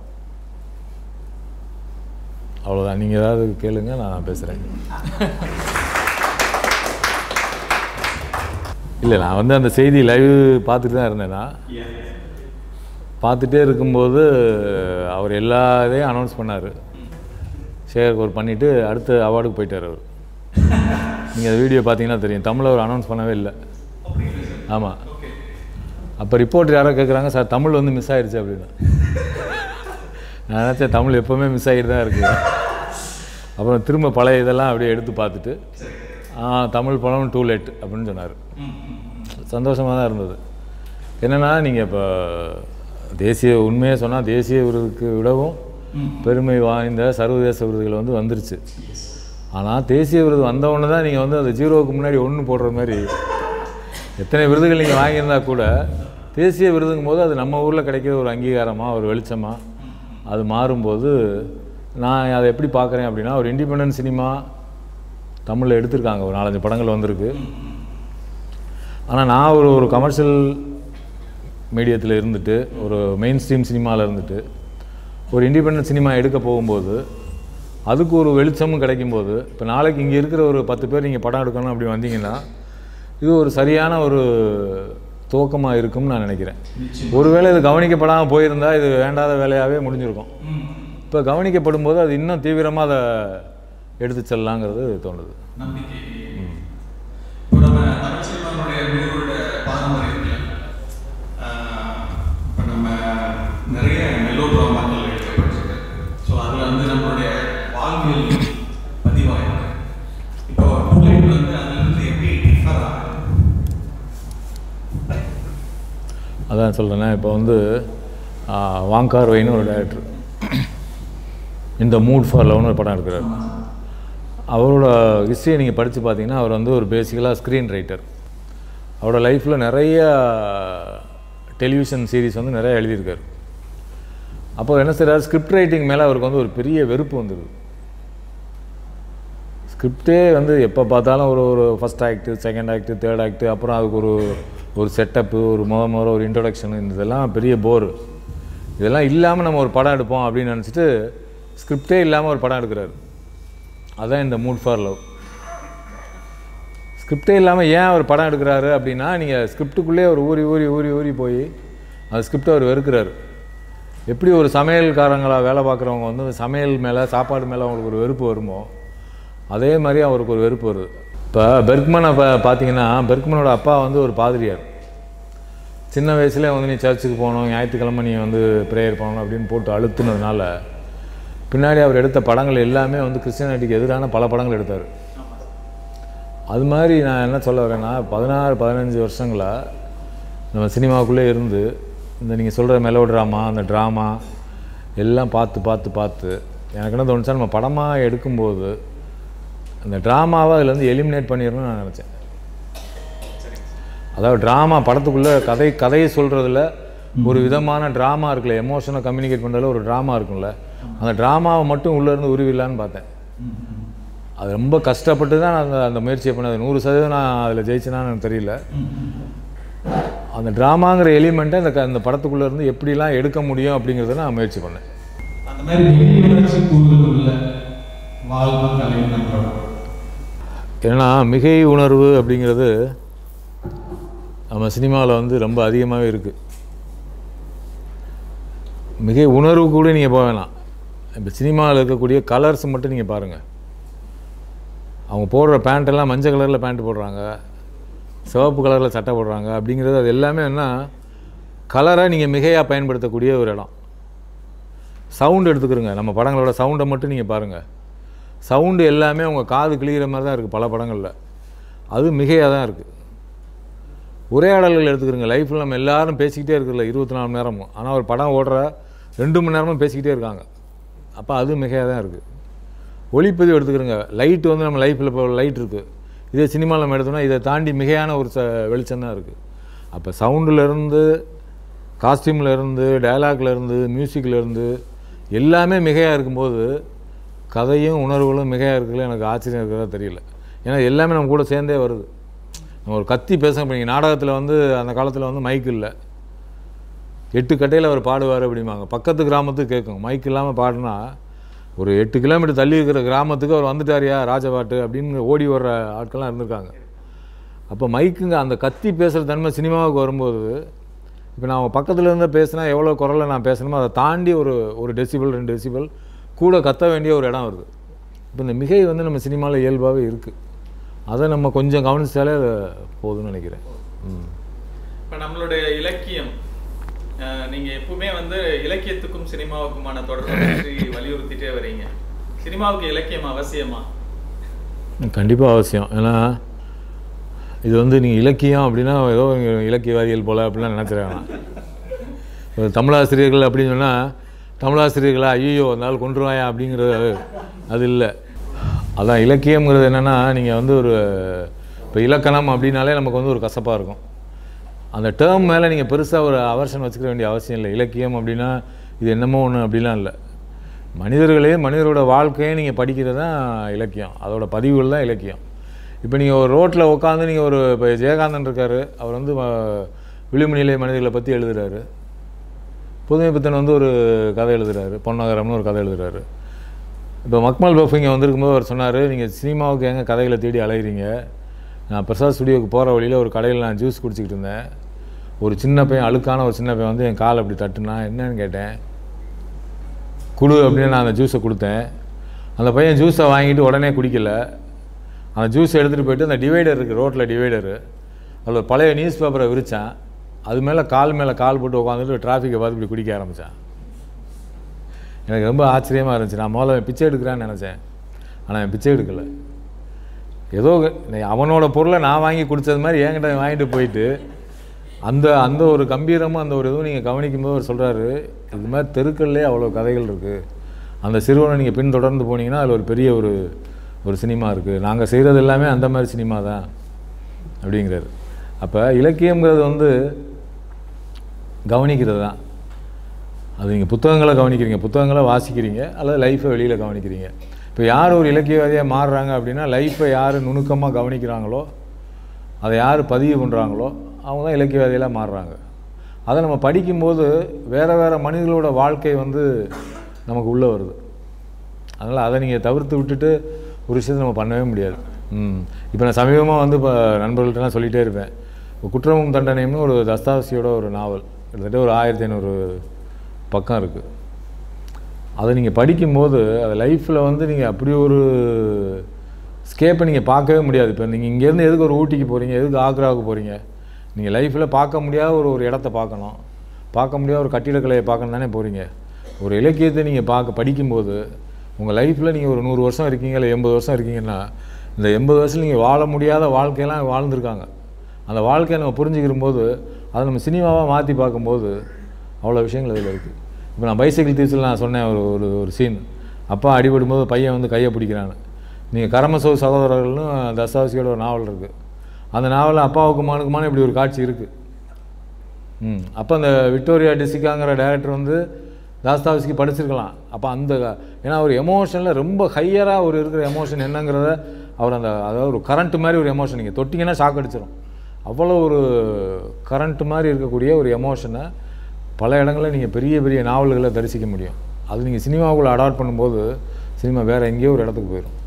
அவ்வளோதான் நீங்கள் ஏதாவது கேளுங்க நான் பேசுகிறேன் இல்லை நான் வந்து அந்த செய்தி லைவ் பார்த்துட்டு தான் இருந்தேன்னா பார்த்துட்டே இருக்கும்போது அவர் எல்லா இதையும் அனௌன்ஸ் பண்ணார் ஷேர் ஒரு பண்ணிவிட்டு அடுத்த அவார்டுக்கு போயிட்டார் அவர் நீங்கள் அந்த வீடியோ பார்த்தீங்கன்னா தெரியும் தமிழ் அவர் அனௌன்ஸ் பண்ணவே இல்லை ஆமாம் அப்போ ரிப்போர்ட் யாரோ கேட்குறாங்க சார் தமிழ் வந்து மிஸ் ஆயிடுச்சு அப்படின்னு நான் நினச்சேன் தமிழ் எப்போவுமே மிஸ் ஆகிட்டு தான் இருக்குது அப்புறம் திரும்ப பழைய இதெல்லாம் அப்படியே எடுத்து பார்த்துட்டு ஆ தமிழ் படம் டூ லேட் அப்படின்னு சொன்னார் சந்தோஷமாக தான் இருந்தது என்னென்னா நீங்கள் இப்போ தேசிய உண்மையை சொன்னால் தேசிய விருதுக்கு விடவும் பெருமை வாய்ந்த சர்வதேச விருதுகள் வந்து வந்துருச்சு ஆனால் தேசிய விருது வந்தவுடனே தான் நீங்கள் வந்து அந்த ஜீரோவுக்கு முன்னாடி ஒன்று போடுற மாதிரி எத்தனை விருதுகள் நீங்கள் வாங்கியிருந்தா கூட தேசிய விருதுங்கும் போது அது நம்ம ஊரில் கிடைக்கிற ஒரு அங்கீகாரமாக ஒரு வெளிச்சமாக அது மாறும்போது நான் அதை எப்படி பார்க்குறேன் அப்படின்னா ஒரு இண்டிபெண்டன்ட் சினிமா தமிழில் எடுத்திருக்காங்க ஒரு நாலஞ்சு படங்கள் வந்திருக்கு ஆனால் நான் ஒரு ஒரு கமர்ஷியல் மீடியத்தில் இருந்துட்டு ஒரு மெயின் ஸ்ட்ரீம் சினிமாவில் இருந்துட்டு ஒரு இண்டிபெண்டன்ட் சினிமா எடுக்க போகும்போது அதுக்கு ஒரு வெளிச்சமும் கிடைக்கும்போது இப்போ நாளைக்கு இங்கே இருக்கிற ஒரு பத்து பேர் நீங்கள் படம் எடுக்கணும் அப்படி வந்தீங்கன்னா இது ஒரு சரியான ஒரு துவக்கமாக இருக்கும்னு நான் நினைக்கிறேன் ஒருவேளை இது கவனிக்கப்படாமல் போயிருந்தா இது வேண்டாத வேலையாகவே முடிஞ்சிருக்கும் இப்போ கவனிக்கப்படும் போது அது இன்னும் தீவிரமாக அதை எடுத்து செல்லலாங்கிறது தோணுது நம்பிக்கை இப்போ நம்ம தமிழ்ச்செல்வனுடைய நூறுட பாரம்பரியத்தில் இப்போ நம்ம நிறைய மெலோ ட்ராமாக்கள் எடுக்கப்பட்டிருக்கு ஸோ அதில் வந்து நம்மளுடைய வாழ்வியல் பதிவாயிருக்கு இப்போ புள்ளைகள் வந்து அதுலேருந்து எப்படி டிஃபர் ஆகுது அதான் சொல்கிறேன்னா இப்போ வந்து ஆ, வாங்கார் வைன்னு ஒரு டைரக்டர் இந்த மூட் ஃபார் லவ்னு ஒரு படம் எடுக்கிறார் அவரோட ஹிஸ்ட்ரியை நீங்கள் படித்து பார்த்தீங்கன்னா அவர் வந்து ஒரு பேசிக்கலாக ஸ்க்ரீன் ரைட்டர் அவரோட லைஃப்பில் நிறைய டெலிவிஷன் சீரிஸ் வந்து நிறைய எழுதியிருக்காரு அப்போ என்ன செய்றாரு ஸ்கிரிப்ட் ரைட்டிங் மேலே அவருக்கு வந்து ஒரு பெரிய வெறுப்பு வந்துடுது ஸ்கிரிப்டே வந்து எப்போ பார்த்தாலும் ஒரு ஒரு first act second act third act அப்புறம் அதுக்கு ஒரு ஒரு செட்டப்பு ஒரு முத முத ஒரு இன்ட்ரொடக்ஷனு இதெல்லாம் பெரிய போர் இதெல்லாம் இல்லாமல் நம்ம ஒரு படம் எடுப்போம் அப்படின்னு நினச்சிட்டு ஸ்கிரிப்டே இல்லாமல் ஒரு படம் எடுக்கிறாரு அதான் இந்த மூட் ஃபார் லவ் ஸ்கிரிப்டே இல்லாமல் ஏன் அவர் படம் எடுக்கிறாரு அப்படின்னா நீங்கள் ஸ்கிரிப்டுக்குள்ளே ஒரு ஊறி ஊறி ஊறி ஊறி போய் அந்த ஸ்கிரிப்டை அவர் வெறுக்கிறாரு எப்படி ஒரு சமையல்காரங்களாக வேலை பார்க்குறவங்க வந்து அந்த சமையல் மேலே சாப்பாடு மேலே அவங்களுக்கு ஒரு வெறுப்பு வருமோ அதே மாதிரி அவருக்கு ஒரு வெறுப்பு வருது இப்போ பெர்க்மனை பா பார்த்தீங்கன்னா பெர்க்மனோட அப்பா வந்து ஒரு பாதிரியார் சின்ன வயசுலேயே வந்து நீ சர்ச்சுக்கு போகணும் ஞாயிற்றுக்கிழமை நீ வந்து ப்ரேயர் பண்ணணும் அப்படின்னு போட்டு அழுத்துனதுனால பின்னாடி அவர் எடுத்த படங்கள் எல்லாமே வந்து கிறிஸ்டியானிட்டிக்கு எதிரான பல படங்கள் எடுத்தார் அது மாதிரி நான் என்ன சொல்ல வரேன்னா பதினாறு பதினஞ்சு வருஷங்களாக நம்ம சினிமாவுக்குள்ளே இருந்து இந்த நீங்கள் சொல்கிற மெலோ ட்ராமா அந்த ட்ராமா எல்லாம் பார்த்து பார்த்து பார்த்து எனக்கு என்ன தோணுச்சா நம்ம படமாக எடுக்கும்போது அந்த ட்ராமாவை அதுலேருந்து எலிமினேட் பண்ணிடணும்னு நான் நினச்சேன் அதாவது ட்ராமா படத்துக்குள்ளே கதை கதையை சொல்கிறதுல ஒரு விதமான ட்ராமா இருக்குல்ல எமோஷனை கம்யூனிகேட் பண்ணுறதுல ஒரு ட்ராமா இருக்கும்ல அந்த ட்ராமாவை மட்டும் உள்ளேருந்து உருவிடலான்னு பார்த்தேன் அது ரொம்ப கஷ்டப்பட்டு தான் நான் அந்த அந்த முயற்சியை பண்ணது நூறு சதவீதம் நான் அதில் ஜெயிச்சேனான்னு எனக்கு தெரியல அந்த ட்ராமாங்கிற எலிமெண்ட்டை அந்த க- அந்த படத்துக்குள்ளே இருந்து எப்படிலாம் எடுக்க முடியும் அப்படிங்கிறத நான் முயற்சி பண்ணேன் அந்த மாதிரி வெளியுணர்ச்சி கூறுகள் உள்ள வாழ்வு கலை நம்மளோட ஏன்னா மிகை உணர்வு அப்படிங்கிறது நம்ம சினிமாவில் வந்து ரொம்ப அதிகமாகவே இருக்குது மிகை உணர்வு கூட நீங்கள் போக வேணாம் இப்போ சினிமாவில் இருக்கக்கூடிய கலர்ஸ் மட்டும் நீங்கள் பாருங்கள் அவங்க போடுற பேண்ட் எல்லாம் மஞ்சள் கலரில் பேண்ட் போடுறாங்க சிவப்பு கலரில் சட்டை போடுறாங்க அப்படிங்கிறது அது எல்லாமே என்ன கலரை நீங்கள் மிகையாக பயன்படுத்தக்கூடிய ஒரு இடம் சவுண்டு எடுத்துக்கிறோங்க நம்ம படங்களோட சவுண்டை மட்டும் நீங்கள் பாருங்கள் சவுண்டு எல்லாமே உங்கள் காது கிளிகிற மாதிரி தான் இருக்குது பல படங்களில் அது மிகையாக தான் இருக்குது உரையாடல்கள் எடுத்துக்கிறோங்க லைஃப்பில் நம்ம எல்லாரும் பேசிக்கிட்டே இருக்கிறல இருபத்தி நாலு மணி நேரமும் ஆனால் ஒரு படம் ஓடுற ரெண்டு மணி நேரமும் பேசிக்கிட்டே இருக்காங்க அப்போ அது மிகையாக தான் இருக்குது ஒளிப்பதிவு எடுத்துக்கிறோங்க லைட் வந்து நம்ம லைஃப்பில் இப்போ லைட் இருக்குது இதே சினிமாவில் நம்ம எடுத்தோம்னா இதை தாண்டி மிகையான ஒரு ச வெளிச்சம் தான் இருக்குது அப்போ சவுண்டுலேருந்து காஸ்டியூம்லேருந்து டைலாக்லேருந்து மியூசிக்லேருந்து எல்லாமே மிகையாக இருக்கும்போது கதையும் உணர்வுகளும் மிகையாக இருக்குல்ல எனக்கு ஆச்சரியம் இருக்கிறதா தெரியல ஏன்னா எல்லாமே நம்ம கூட சேர்ந்தே வருது நம்ம ஒரு கத்தி பேச இப்போ நாடகத்தில் வந்து அந்த காலத்தில் வந்து மைக் இல்லை எட்டு கட்டையில் அவர் பாடுவார் அப்படிம்பாங்க பக்கத்து கிராமத்துக்கு கேட்கும் மைக் இல்லாமல் பாடினா ஒரு எட்டு கிலோமீட்டர் தள்ளி இருக்கிற கிராமத்துக்கு அவர் வந்துட்டாரியா ராஜபாட்டு அப்படின்னு ஓடி வர்ற ஆட்கள்லாம் இருந்திருக்காங்க அப்போ மைக்குங்க அந்த கத்தி பேசுகிற தன்மை சினிமாவுக்கு வரும்போது இப்போ நான் பக்கத்தில் இருந்து பேசினா எவ்வளோ குரலில் நான் பேசணுமோ அதை தாண்டி ஒரு ஒரு டெசிபல் ரெண்டு டெசிபல் கூட கத்த வேண்டிய ஒரு இடம் வருது இப்போ இந்த மிகை வந்து நம்ம சினிமாவில் இயல்பாகவே இருக்குது அதை நம்ம கொஞ்சம் கவனிச்சாலே அது போதும்னு நினைக்கிறேன் ம் இப்போ நம்மளுடைய இலக்கியம் அஹ், நீங்க எப்பவுமே வந்து இலக்கியத்துக்கும் சினிமாவுக்குமான தொடர்பை பற்றி வலியுறுத்திட்டே வரீங்க சினிமாவுக்கு இலக்கியம் அவசியமா கண்டிப்பாக அவசியம் ஏன்னா இது வந்து நீங்கள் இலக்கியம் அப்படின்னா ஏதோ நீங்க இலக்கியவாதிகள் போல் அப்படிலாம் நினச்சிருக்காங்க ஒரு தமிழாசிரியர்கள் அப்படின்னு சொன்னால் தமிழாசிரியர்களா ஐயோ அந்த ஆள் கொண்டுருவாயா அப்படிங்கிறது அது- அது இல்லை அதான் இலக்கியம்ங்கிறது என்னென்னா நீங்கள் வந்து ஒரு இப்போ இலக்கணம் அப்படின்னாலே நமக்கு வந்து ஒரு கசப்பாக இருக்கும் அந்த டேர்ம் மேலே நீங்கள் பெருசாக ஒரு அவர்ஷன் வச்சுக்க வேண்டிய அவசியம் இல்லை இலக்கியம் அப்படின்னா இது என்னமோ ஒன்று அப்படிலாம் இல்லை மனிதர்களையும் மனிதரோட வாழ்க்கையை நீங்கள் படிக்கிறது தான் இலக்கியம் அதோட பதிவுகள் தான் இலக்கியம் இப்போ நீங்கள் ஒரு ரோட்டில் உட்காந்து நீங்கள் ஒரு இப்போ ஜெயகாந்தன் இருக்கார் அவர் வந்து அஹ், விளிம்பு நிலை மனிதர்களை பற்றி எழுதுறாரு புதுமை பித்தன் வந்து ஒரு கதை எழுதுறாரு பொன்னகரம்னு ஒரு கதை எழுதுறாரு இப்போ மக்மல் பஃப் இங்கே வந்திருக்கும்போது அவர் சொன்னார் நீங்கள் சினிமாவுக்கு எங்கே கதைகளை தேடி அலைகிறீங்க நான் பிரசாத் ஸ்டுடியோவுக்கு போகிற வழியில் ஒரு கடையில் நான் ஜூஸ் குடிச்சிக்கிட்டு இருந்தேன் ஒரு சின்ன பையன் அழுக்கான ஒரு சின்ன பையன் வந்து என் கால் அப்படி தட்டுனா என்னன்னு கேட்டேன் குடு அப்படின்னு நான் அந்த ஜூஸை கொடுத்தேன் அந்த பையன் ஜூஸை வாங்கிட்டு உடனே குடிக்கல அந்த ஜூஸை எடுத்துகிட்டு போயிட்டு அந்த டிவைடர் இருக்குது ரோட்டில் டிவைடரு அதில் ஒரு பழைய நியூஸ் பேப்பரை விரித்தான் அது மேலே கால் மேலே கால் போட்டு உட்காந்துட்டு டிராஃபிக்கை பார்த்து இப்படி குடிக்க ஆரம்பித்தான் எனக்கு ரொம்ப ஆச்சரியமாக இருந்துச்சு நான் முதல்ல அவன் பிச்சை எடுக்கிறான்னு நினச்சேன் ஆனால் அவன் பிச்சை எடுக்கலை ஏதோ நீ- அவனோட பொருளை நான் வாங்கி குடித்தது மாதிரி என்கிட்ட அவன் வாங்கிட்டு போயிட்டு அந்த அந்த ஒரு கம்பீரமும் அந்த ஒரு இதுவும் நீங்கள் கவனிக்கும்போது அவர் சொல்கிறாரு இது மாதிரி தெருக்கள்லே அவ்வளோ கதைகள் இருக்குது அந்த சிறுவனை நீங்கள் பின்தொடர்ந்து போனீங்கன்னா அதில் ஒரு பெரிய ஒரு ஒரு சினிமா இருக்குது நாங்கள் செய்கிறது எல்லாமே அந்த மாதிரி சினிமா தான் அப்படிங்கிறாரு அப்போ இலக்கியங்கிறது வந்து கவனிக்கிறது தான் அது நீங்கள் புத்தகங்களை கவனிக்கிறீங்க புத்தகங்களை வாசிக்கிறீங்க அல்லது லைஃப்பை வெளியில் கவனிக்கிறீங்க இப்போ யார் ஒரு இலக்கியவாதியாக மாறுறாங்க அப்படின்னா லைஃப்பை யார் நுணுக்கமாக கவனிக்கிறாங்களோ அதை யார் பதிவு பண்ணுறாங்களோ அவங்க தான் இலக்கியவாதிகளாக மாறுறாங்க அதை நம்ம படிக்கும்போது வேறு வேறு மனிதர்களோட வாழ்க்கை வந்து நமக்கு உள்ளே வருது அதனால் அதை நீங்கள் தவிர்த்து விட்டுட்டு ஒரு விஷயத்தை நம்ம பண்ணவே முடியாது ம் இப்போ நான் சமீபமாக வந்து இப்போ நண்பர்கள்ட்டலாம் சொல்லிகிட்டே இருப்பேன் இப்போ குற்றமும் தண்டனையும்னு ஒரு தஸ்தாவசியோட ஒரு நாவல் கிட்டத்தட்ட ஒரு ஆயிரத்தி ஐநூறு பக்கம் இருக்குது அதை நீங்கள் படிக்கும்போது அது லைஃப்பில் வந்து நீங்கள் அப்படி ஒரு ஸ்கேப்பை நீங்கள் பார்க்கவே முடியாது இப்போ நீங்கள் இங்கேருந்து எதுக்கு ஒரு ஊட்டிக்கு போகிறீங்க எதுக்கு ஆக்ராவுக்கு போகிறீங்க நீங்கள் லைஃப்பில் பார்க்க முடியாத ஒரு ஒரு இடத்த பார்க்கணும் பார்க்க முடியாத ஒரு கட்டிடக்கலையை பார்க்கணும் தானே போகிறீங்க ஒரு இலக்கியத்தை நீங்கள் பார்க்க படிக்கும்போது உங்கள் லைஃப்பில் நீங்கள் ஒரு நூறு வருஷம் இருக்கீங்க இல்லை எண்பது வருஷம் இருக்கீங்கன்னா இந்த எண்பது வருஷம் நீங்கள் வாழ முடியாத வாழ்க்கையெல்லாம் வாழ்ந்துருக்காங்க அந்த வாழ்க்கையை நம்ம புரிஞ்சுக்கிற போது அதை நம்ம சினிமாவாக மாற்றி பார்க்கும்போது அவ்வளோ விஷயங்கள் அதில் இருக்குது இப்போ நான் பைசைக்கிள் தீவ்ஸில் நான் சொன்னேன் ஒரு ஒரு ஒரு சீன் அப்பா அடிபடும் போது பையன் வந்து கையை பிடிக்கிறான்னு நீங்கள் கரமசோ சகோதரர்கள்னு தசாவசியோட ஒரு நாவல் இருக்குது அந்த நாவலில் அப்பாவுக்கு மனுக்குமான இப்படி ஒரு காட்சி இருக்குது ம் அப்போ அந்த விக்டோரியா டிசிகாங்கிற டைரக்டர் வந்து தாஸ்தாவசிக்கு படிச்சிருக்கலாம் அப்போ அந்த ஏன்னா ஒரு எமோஷனில் ரொம்ப ஹையராக ஒரு இருக்கிற எமோஷன் என்னங்கிறத அவர் அந்த அதாவது ஒரு கரண்ட் மாதிரி ஒரு எமோஷன் நீங்கள் தொட்டிங்கன்னா ஷாக் அடிச்சிடும் அவ்வளோ ஒரு கரண்ட் மாதிரி இருக்கக்கூடிய ஒரு எமோஷனை பல இடங்களில் நீங்கள் பெரிய பெரிய நாவல்களை தரிசிக்க முடியும் அது நீங்கள் சினிமாவுக்குள்ளே அடாப்ட் பண்ணும்போது சினிமா வேறு எங்கேயோ ஒரு இடத்துக்கு போயிடும்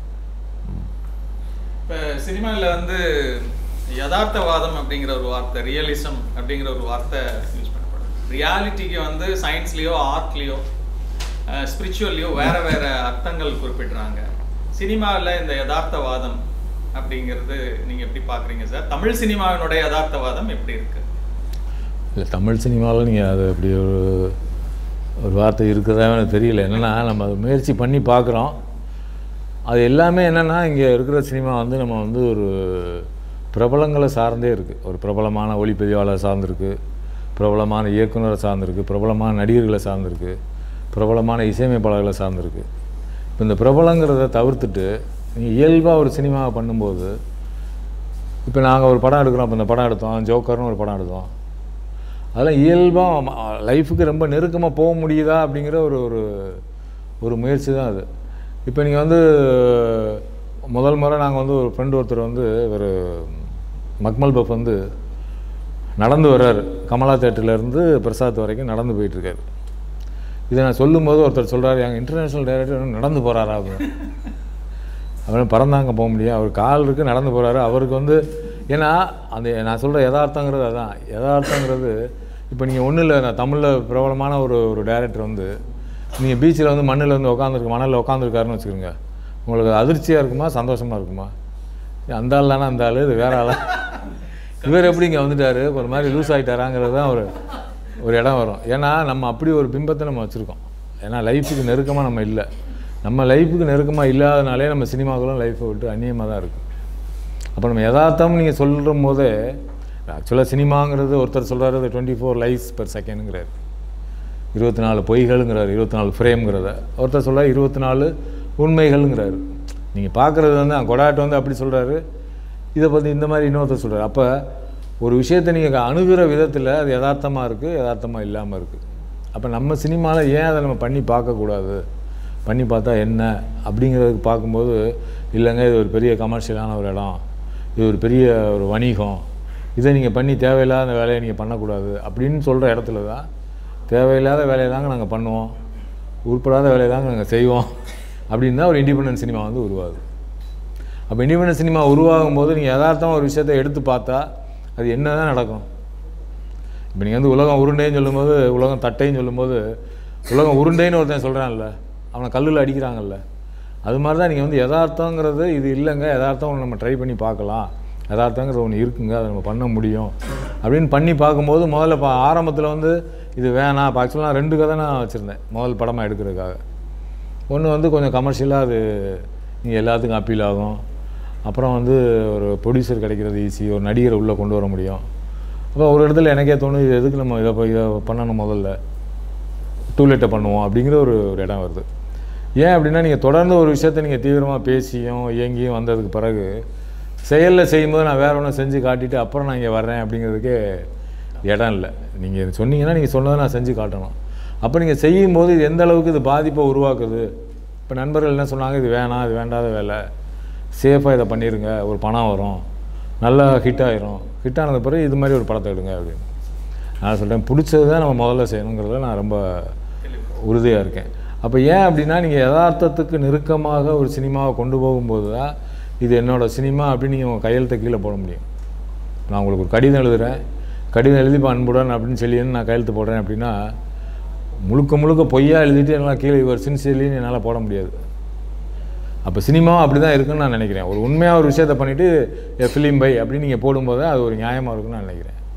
இப்போ சினிமாவில் வந்து யதார்த்தவாதம் அப்படிங்கிற ஒரு வார்த்தை ரியலிசம் அப்படிங்கிற ஒரு வார்த்தை யூஸ் பண்ணப்படுது ரியாலிட்டிக்கு வந்து சயின்ஸ்லேயோ ஆர்ட்லேயோ ஸ்பிரிச்சுவல்லையோ வேற வேற அர்த்தங்கள் குறிப்பிடுறாங்க சினிமாவில் இந்த யதார்த்தவாதம் அப்படிங்கிறது நீங்க எப்படி பார்க்குறீங்க சார் தமிழ் சினிமாவினுடைய யதார்த்தவாதம் எப்படி இருக்கு இல்லை தமிழ் சினிமாவில் நீங்கள் அது அப்படி ஒரு ஒரு வார்த்தை இருக்குதா எனக்கு தெரியல என்னென்னா நம்ம அதை முயற்சி பண்ணி பார்க்குறோம் அது எல்லாமே என்னென்னா இங்கே இருக்கிற சினிமா வந்து நம்ம வந்து ஒரு பிரபலங்களை சார்ந்தே இருக்குது ஒரு பிரபலமான ஒளிப்பதிவாளர் சார்ந்திருக்கு பிரபலமான இயக்குனரை சார்ந்திருக்கு பிரபலமான நடிகர்களை சார்ந்திருக்கு பிரபலமான இசையமைப்பாளர்களை சார்ந்திருக்கு இப்போ இந்த பிரபலங்கிறத தவிர்த்துட்டு நீங்கள் இயல்பாக ஒரு சினிமாவை பண்ணும்போது இப்போ நாங்கள் ஒரு படம் எடுக்கிறோம் இப்போ இந்த படம் எடுத்தோம் ஜோக்கர்னு ஒரு படம் எடுத்தோம் அதெல்லாம் இயல்பாக லைஃபுக்கு ரொம்ப நெருக்கமாக போக முடியுதா அப்படிங்கிற ஒரு ஒரு ஒரு முயற்சி தான் அது இப்போ நீங்கள் வந்து முதல் முறை நாங்கள் வந்து ஒரு ஃப்ரெண்டு ஒருத்தர் வந்து ஒரு மக்மல் பஃப் வந்து நடந்து வர்றாரு கமலா தேட்டர்லேருந்து பிரசாத் வரைக்கும் நடந்து போயிட்டுருக்காரு இதை நான் சொல்லும்போது ஒருத்தர் சொல்கிறாரு எங்கள் இன்டர்நேஷ்னல் டைரக்டர் நடந்து போகிறாரா அப்படின்னு அவன் பறந்தாங்க போக முடியும் அவர் கால் இருக்கு நடந்து போகிறாரு அவருக்கு வந்து ஏன்னா அந்த நான் சொல்கிற யதார்த்தங்கிறது அதான் யதார்த்தங்கிறது இப்போ நீங்கள் ஒன்றும் இல்லை நான் தமிழில் பிரபலமான ஒரு ஒரு டைரக்டர் வந்து நீங்கள் பீச்சில் வந்து மண்ணில் வந்து உட்காந்துருக்கு மணலில் உட்காந்துருக்காருன்னு வச்சுக்கோங்க உங்களுக்கு அதிர்ச்சியாக இருக்குமா சந்தோஷமாக இருக்குமா அந்த ஆள் தானே அந்த ஆள் இது வேற ஆளா இவர் எப்படி இங்கே வந்துட்டாரு ஒரு மாதிரி லூஸ் ஆகிட்டாராங்கிறது தான் ஒரு ஒரு இடம் வரும் ஏன்னா நம்ம அப்படி ஒரு பிம்பத்தை நம்ம வச்சுருக்கோம் ஏன்னா லைஃபுக்கு நெருக்கமாக நம்ம இல்லை நம்ம லைஃபுக்கு நெருக்கமாக இல்லாதனாலே நம்ம சினிமாக்களும் லைஃப்பை விட்டு அந்நியமாக தான் இருக்குது அப்போ நம்ம யதார்த்தம் நீங்கள் சொல்கிற போதே ஆக்சுவலாக சினிமாங்கிறது ஒருத்தர் சொல்கிறாரு டுவெண்ட்டி ஃபோர் லைஃப்ஸ் பெர் செகண்டுங்கிறார் இருபத்தி நாலு பொய்களுங்கிறார் இருபத்தி நாலு ஃப்ரேம்ங்கிறத ஒருத்தர் சொல்கிறார் இருபத்தி நாலு உண்மைகள்ங்கிறாரு நீங்கள் பார்க்குறது வந்து கொடாட்டு வந்து அப்படி சொல்கிறாரு இதை பற்றி இந்த மாதிரி இன்னொருத்தர் சொல்கிறார் அப்போ ஒரு விஷயத்தை நீங்கள் அணுகிற விதத்தில் அது யதார்த்தமாக இருக்குது யதார்த்தமாக இல்லாமல் இருக்குது அப்போ நம்ம சினிமாவில் ஏன் அதை நம்ம பண்ணி பார்க்கக்கூடாது பண்ணி பார்த்தா என்ன அப்படிங்கிறதுக்கு பார்க்கும்போது இல்லைங்க இது ஒரு பெரிய கமர்ஷியலான ஒரு இடம் இது ஒரு பெரிய ஒரு வணிகம் இதை நீங்கள் பண்ணி தேவையில்லாத வேலையை நீங்கள் பண்ணக்கூடாது அப்படின்னு சொல்கிற இடத்துல தான் தேவையில்லாத வேலையை தாங்க நாங்கள் பண்ணுவோம் உருப்படாத வேலையை தாங்க நாங்கள் செய்வோம் அப்படின்னு தான் ஒரு இண்டிபெண்டன்ட் சினிமா வந்து உருவாகுது அப்போ இண்டிபெண்டன்ட் சினிமா உருவாகும் போது நீங்கள் யதார்த்தமாக ஒரு விஷயத்தை எடுத்து பார்த்தா அது என்ன தான் நடக்கும் இப்போ நீங்கள் வந்து உலகம் உருண்டைன்னு சொல்லும்போது உலகம் தட்டைன்னு சொல்லும்போது உலகம் உருண்டைன்னு ஒருத்தன் சொல்கிறான்ல அவனை கல்லில் அடிக்கிறாங்கல்ல அது மாதிரி தான் நீங்கள் வந்து யதார்த்தங்கிறது இது இல்லைங்க யதார்த்தம் ஒன்று நம்ம ட்ரை பண்ணி பார்க்கலாம் யதார்த்தங்கிறது ஒன்று இருக்குங்க அதை நம்ம பண்ண முடியும் அப்படின்னு பண்ணி பார்க்கும்போது முதல்ல இப்போ ஆரம்பத்தில் வந்து இது வேணாம் இப்போ ஆக்சுவலாக ரெண்டு கதை நான் வச்சுருந்தேன் முதல் படமாக எடுக்கிறதுக்காக ஒன்று வந்து கொஞ்சம் கமர்ஷியலாக அது நீங்கள் எல்லாத்துக்கும் அப்பீல் ஆகும் அப்புறம் வந்து ஒரு ப்ரொடியூசர் கிடைக்கிறது ஈஸி ஒரு நடிகரை உள்ளே கொண்டு வர முடியும் அப்போ ஒரு இடத்துல எனக்கே தோணும் இது எதுக்கு நம்ம இதை போய் இதை பண்ணணும் முதல்ல டூலெட்டை பண்ணுவோம் அப்படிங்கிற ஒரு ஒரு இடம் வருது ஏன் அப்படின்னா நீங்கள் தொடர்ந்து ஒரு விஷயத்தை நீங்கள் தீவிரமாக பேசியும் இயங்கியும் வந்ததுக்கு பிறகு செயலில் செய்யும்போது நான் வேற ஒன்று செஞ்சு காட்டிட்டு அப்புறம் நான் இங்கே வர்றேன் அப்படிங்கிறதுக்கே இடம் இல்லை நீங்கள் சொன்னீங்கன்னா நீங்கள் சொன்னதை நான் செஞ்சு காட்டணும் அப்போ நீங்கள் செய்யும்போது இது எந்த அளவுக்கு இது பாதிப்பை உருவாக்குது இப்போ நண்பர்கள் என்ன சொன்னாங்க இது வேணாம் இது வேண்டாத வேலை சேஃபாக இதை பண்ணிடுங்க ஒரு பணம் வரும் நல்லா ஹிட் ஆயிரும் ஹிட் ஆனது பிறகு இது மாதிரி ஒரு படத்தை எடுங்க அப்படின்னு நான் சொல்கிறேன் பிடிச்சது தான் நம்ம முதல்ல செய்யணுங்கிறதுல நான் ரொம்ப உறுதியாக இருக்கேன் அப்போ ஏன் அப்படின்னா நீங்கள் யதார்த்தத்துக்கு நெருக்கமாக ஒரு சினிமாவை கொண்டு போகும்போது தான் இது என்னோடய சினிமா அப்படின்னு நீங்கள் உங்கள் கையெழுத்தை கீழே போட முடியும் நான் உங்களுக்கு ஒரு கடிதம் எழுதுகிறேன் கடிதம் எழுதி இப்போ அன்புடன் அப்படின்னு சொல்லி நான் கையெழுத்து போடுறேன் அப்படின்னா முழுக்க முழுக்க பொய்யா எழுதிட்டு என்னால் கீழே இவர் சின்சியர்லின்னு என்னால் போட முடியாது அப்போ சினிமாவும் அப்படி தான் இருக்குன்னு நான் நினைக்கிறேன் ஒரு உண்மையாக ஒரு விஷயத்தை பண்ணிவிட்டு ஃபிலிம் பை அப்படின்னு நீங்கள் போடும்போது அது ஒரு நியாயமாக இருக்குன்னு நான் நினைக்கிறேன்